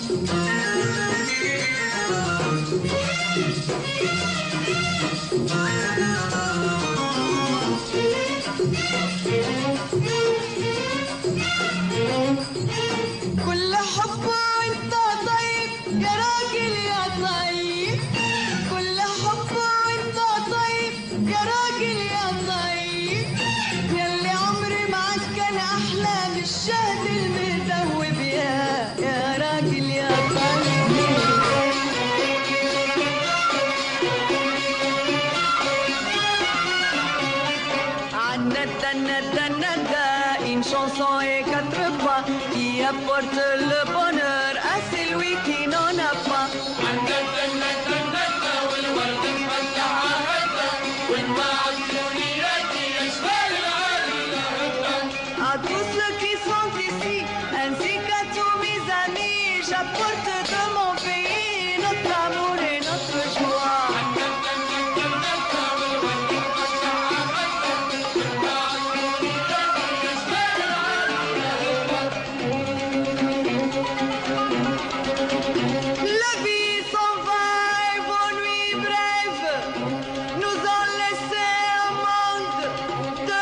كل حب وانت طيب يا راجل يا طيب كل حب وانت طيب يا راجل يا طيب ياللي عمري معاك كان احلام الشهد المذوب يا يا راجل nada, nada, une chanson et quatre pas qui apporte le bonheur à celui qui n'en a pas. À tous ceux qui sont ici, ainsi qu'à tous mes amis, j'apporte de mon pays notre amour et notre joie. La vie s'en va et vos nuits brèves nous ont laissé un monde de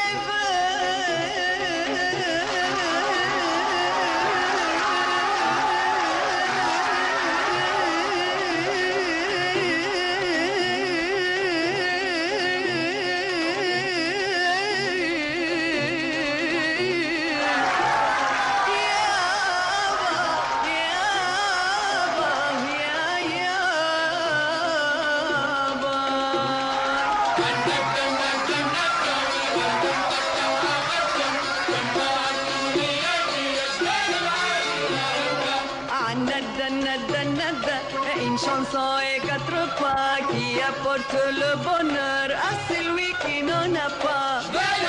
Ah, nada, nada, nada, une chanson et quatre pas qui apporte le bonheur à celui qui n'en a pas.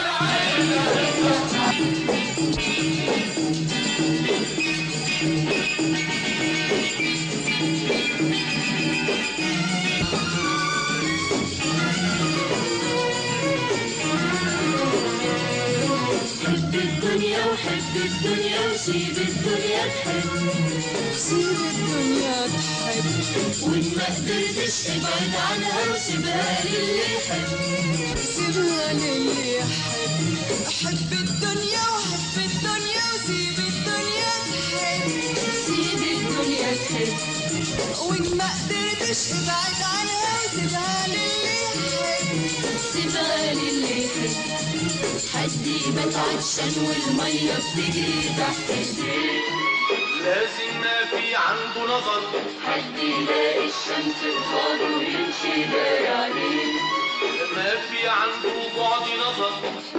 حب الدنيا وحب الدنيا وسيب الدنيا تحب سيب الدنيا تحب وإن ما قدرتش ابعد عنها وسيبها للي يحب سيبها للي يحب حب الدنيا وحب الدنيا وسيب الدنيا تحب سيب الدنيا تحب وإن ما قدرتش ابعد عنها وسيبها للي يحب سيبها للي يحب حد يبات عطشان والمية بتجري تحت ايديه لازم ما في عنده نظر حد يلاقي الشمس قصاده ويمشي داير عليه ما في عنده بعد نظر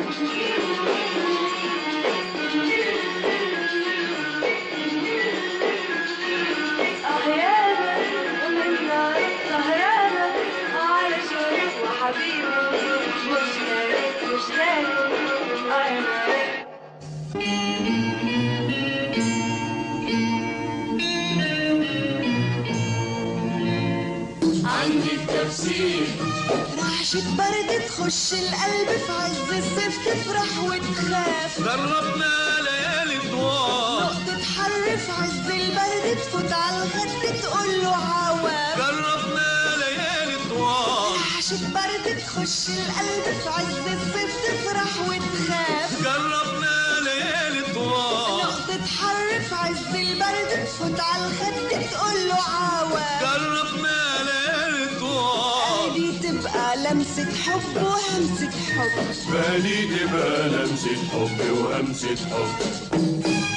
أحيانا ومنا سهرانة على شوق وحبيبي مش لاقي مش لاقي أنا عندي التفسير رعشة برد تخش القلب في عز الصيف تفرح وتخاف جربنا ليالي الدوار نقطة حر في عز البرد تفوت على الخد تقول له عواف جربنا ليالي الدوار رعشة برد تخش القلب في عز الصيف تفرح وتخاف جربنا ليالي الدوار نقطة حر في عز البرد تفوت على الخد تقول له عواف جربنا ليالي الدوار دي تبقى لمسة حب وهمسة حب بالي تبقى لمسة حب وهمسة حب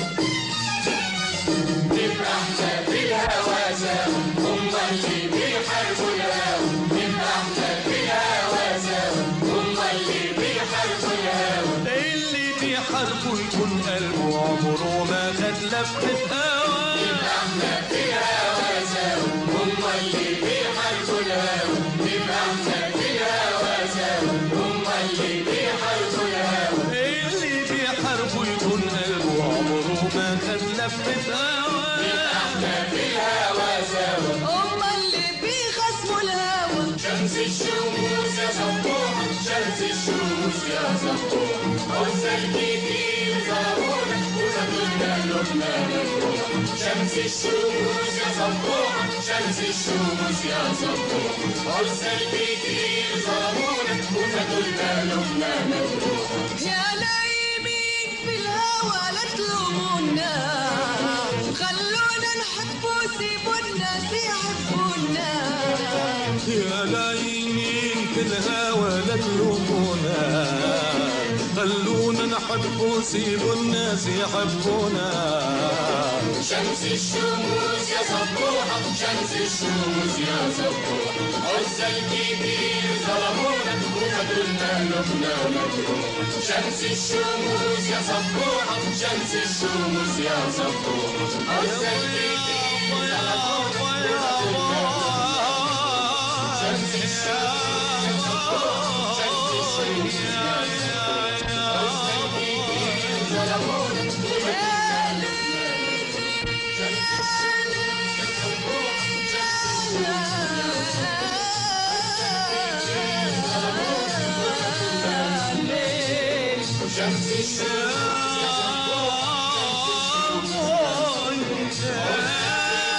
اللي بيحاربه يكون قلبه عمره ما خد لفة هوا اللي بيحاربه يكون قلبه عمره ما خد لفة هوا هما اللي بيخصموا الهوى شمس الشموس يا صبوح شمس الشموس يا صبوح عزة الكتير ظهرونا وزادونا لبنا مفتوح شمس الشموس يا صبوح شمس الشموس يا صبوح عزة الكتير ظهرونا وزادونا لبنا مفتوح يا نايمين في الهوى لا تلومونا خلونا نحب وسيبوا الناس يحبونا يا لايمين في الهوى لا تلومونا خلونا نحب وسيبوا الناس يحبونا شمس الشموس يا صبوحة شمس الشموس يا صبوحة عزة الكبير ظلمونا وفاتولنا لقنا مجروح شمس الشموس يا صبوحة شمس الشموس يا صبوحة السلبيتين شمس الشموس يا صبوحة شمس الشموس يا صبوحة السلبيتين ظلمونا وفاتولنا شمس الشموس يا صبوحة شمس الشموس شمس الشموس يا صبوحة شمس الشموس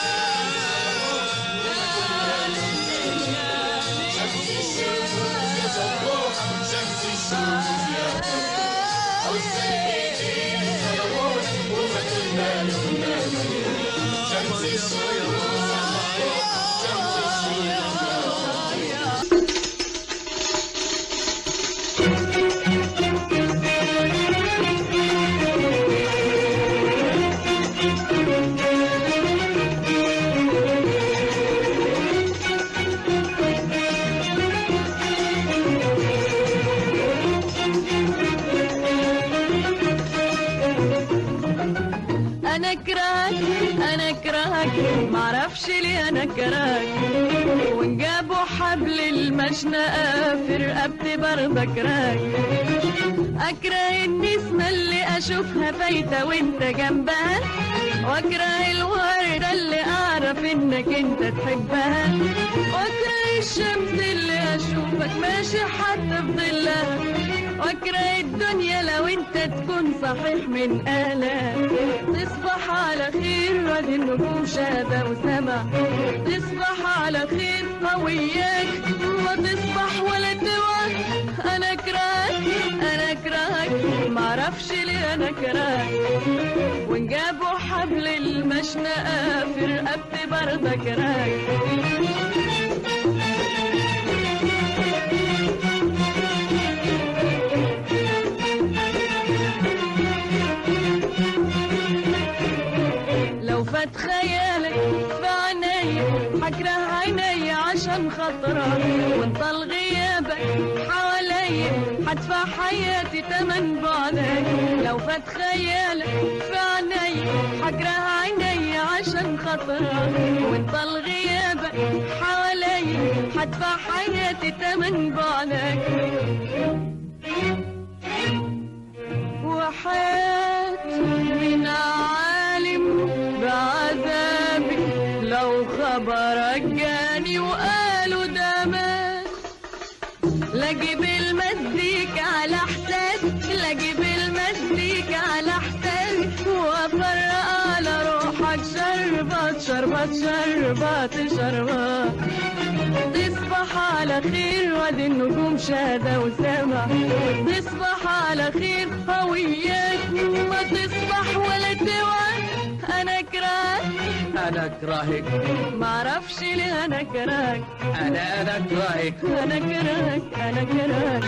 شمس الشموس يا صبوحة شمس الشموس يا السلبيتين ظلمونا وفاتولنا لقنا مجروح شمس الشموس يا صبوحة شمس الشموس انا كراك انا كراك معرفش ليه انا كراك وان جابوا حبل المشنقة في رقبتي برضه كراك اكره النسمة اللي اشوفها فايتة وانت جنبها واكره الوردة اللي اعرف انك انت تحبها واكره الشمس اللي اشوفك ماشي حتى في ظلها واكره الدنيا لو انت تكون صحيح من آلام تصبح على خير وادي النجوم شادة وسمع تصبح على خير قوياك ما تصبح ولا توعى انا كراك انا كراك معرفش ليه انا كراك وان جابوا حبل المشنقة في رقبتي برضه كراك لو فات خيالك في عيني حكره عيني عشان خاطرك وانت غيابك حواليا هدفع حياتي تمن بعدك لو فات خيالك في عيني حكره عيني عشان خاطرك وانت غيابك حواليا هدفع حياتي تمن بعدك وحياة من عالم بعذابك لو خبرك جاني وقالوا ده مات لاجيب المزيكا على حسابك لاجيب المزيكا على حسابك وافرق على روحك شربات شربات شربات شربات تصبح على خير وادي النجوم شادة وسما تصبح على خير هوياك ما تصبح ولا توعى انا كراك انا اكرهك معرفش ليه انا كراك انا انا اكرهك انا كراك انا كراك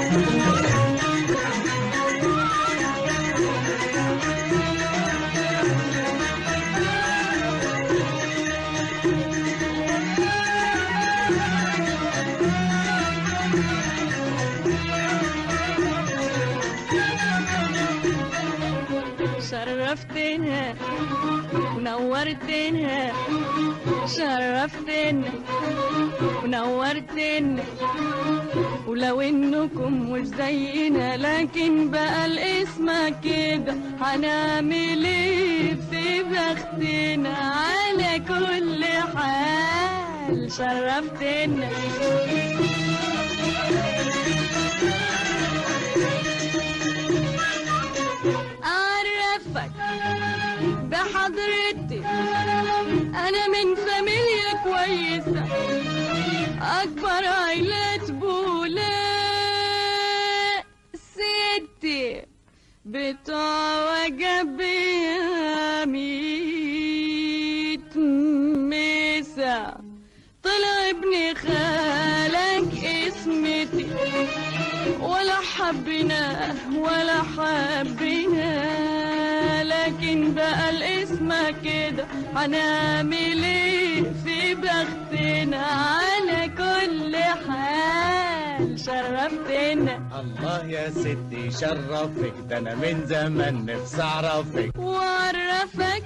شرفتنا ونورتنا شرفتنا ونورتنا ولو انكم مش زينا لكن بقى الاسم كده هنعمل ايه في بختنا على كل حال شرفتنا اعرفك بحضرتي انا من فاميليا كويسه اكبر عيلة بولاق ستي بتوع وجب ميت مسا طلع ابن خالك اسمتي ولا حبنا ولا حبنا لكن بقى الاسم كده هنعمل ايه في بختنا على كل حال شرفتنا الله يا ستي شرفك ده انا من زمان نفسي اعرفك وعرفك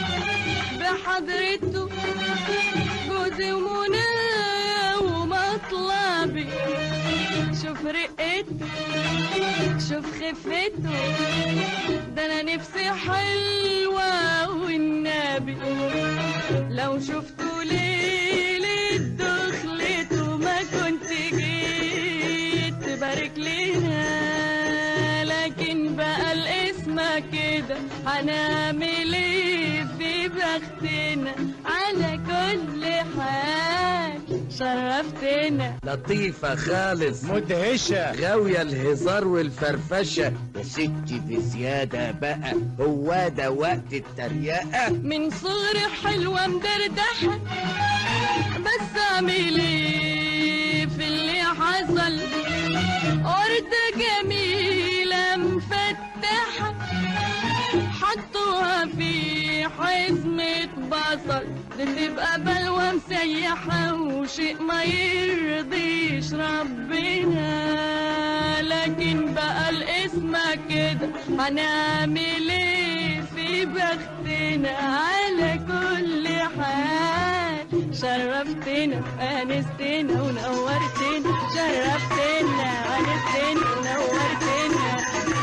بحضرته جوزي ومنايا ومطلبي شوف رقته شوف خفته ده انا نفسي حلوة والنبي لو شفته ليلة دخلته ما كنت جيت تبارك لنا لكن بقى الاسم كده هنعمل ايه في بختنا على كل حال شرفتنا لطيفة خالص مدهشة غاوية الهزار والفرفشة يا ستي بزيادة بقى هو ده وقت التريقة من صغري حلوة مدردحة بس اعمل ايه في اللي حصل وردة جميلة مفتحة حطوها في حزمة بصل دي تبقى بلوى مسيحة وشيء ما يرضيش ربنا لكن بقى الاسم كده هنعمل ايه في بختنا على كل حال شرفتنا انستنا ونورتنا شرفتنا انستنا ونورتنا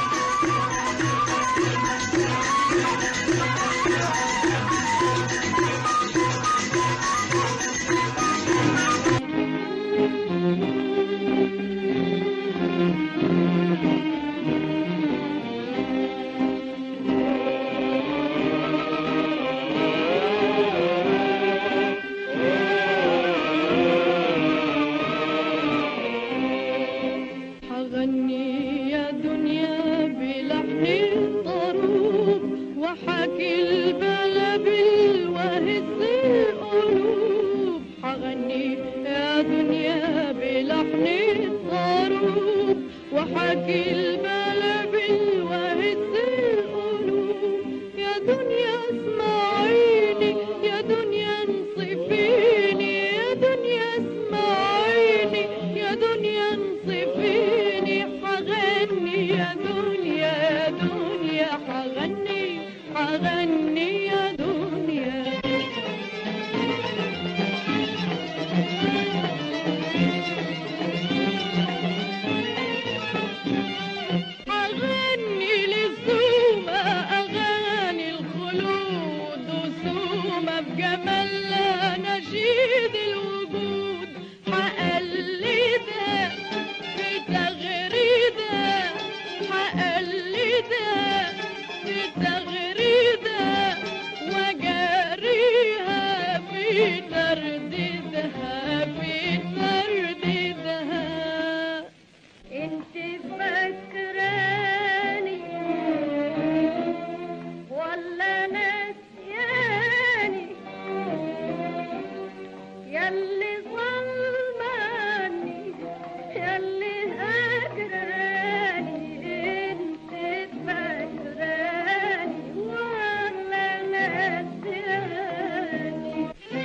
حغني يا دنيا بلحن الطروب وحكي البلا بالوهز القلوب حغني يا دنيا بلحن الطروب وحكي البلا بالوهز القلوب يا دنيا اسمعيني يا دنيا انصفيني يا دنيا اسمعيني يا دنيا انصفيني حغني يا دنيا يا دنيا حغني حغني يا دنيا أغني للزومة أغاني الخلود وسومة بجمالها نشيد الوجود حقلدها في تغريدها حقلدها في تغريدها وجاريها في ترديدها في ترديدها انت فاكراني ولا نسياني ياللي ظلماني ياللي هجراني انت فاكراني ولا نسياني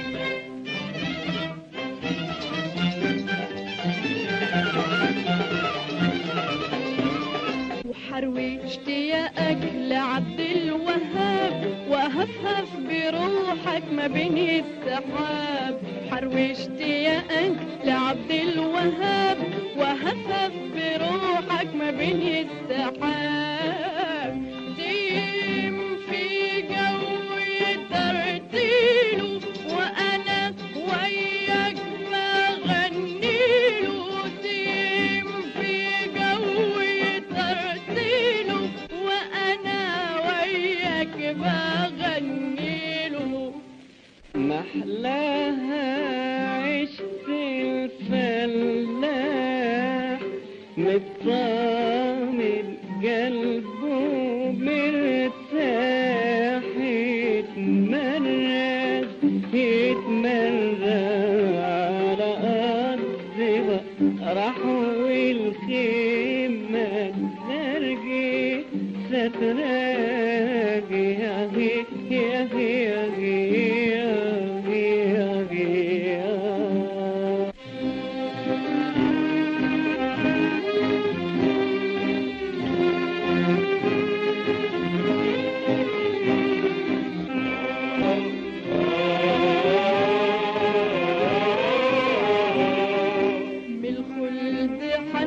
وحروشت يا أكل عبد الوهاب وهفهف بروحك ما بين السحاب حروشت يا أكل عبد الوهاب وهفهف بروحك ما بين السحاب ديم في جو ترتيله وأنا وياك بغنيله ديم في جو ترتيله وأنا وياك بغنيله محلاها عشت الفلاح مطمن قلبه مرتاح يتمرد يتمرد على أرض راح والخيمة ترجي ستراجي يا هي يا هي يا هي يا هي يا هي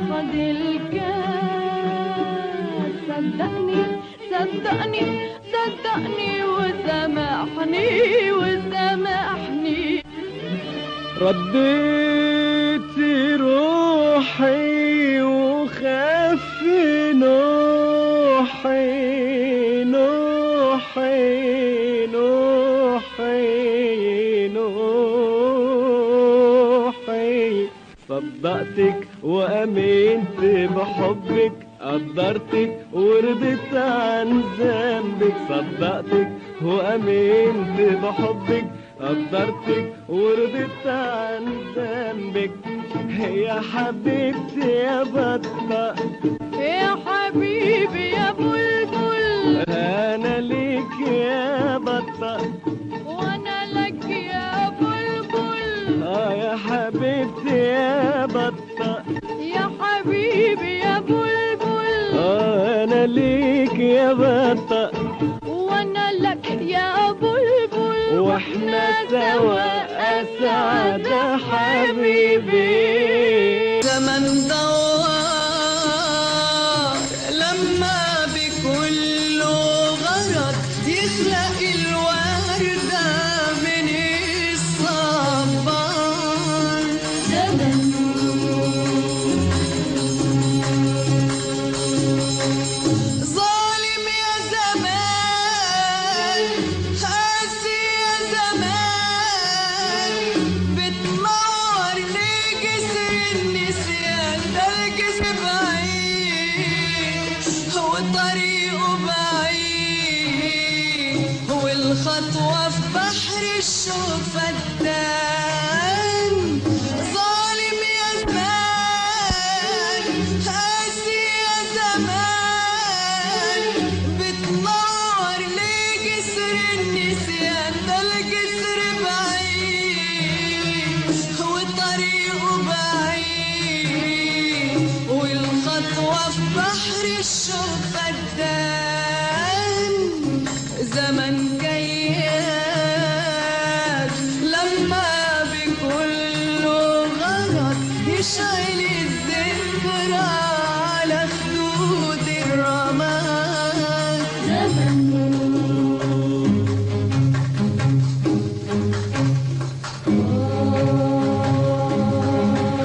خد الكاس صدقني صدقني صدقني وسامحني وسامحني رديت روحي وخف نوحي نوحي نوحي نوحي صدقتك وامنت بحبك قدرتك ورضيت عن ذنبك صدقتك وامنت بحبك قدرتك ورضيت عن ذنبك يا حبيبتي يا بطة يا حبيبي يا بلبل انا ليك يا بطة وانا لك يا بلبل اه يا حبيبتي يا بطة يا حبيبي يا بلبل اه انا ليك يا بطة وانا لك يا بلبل واحنا سوا اسعد حبيبي زمن دوار لما بكل غرض يخلق الوردة من الصبار زمن ظالم يا زمان قاسي يا زمان بتنور ليه جسر النسيان ده الجسر بعيد هو طريقه بعيد والخطوة في بحر الشوق فتان ظالم يا زمان قاسي يا زمان بتنور ليه جسر النسيان ده الجسر بعيد وطريقه بعيد والخطوة في بحر الشوق فتان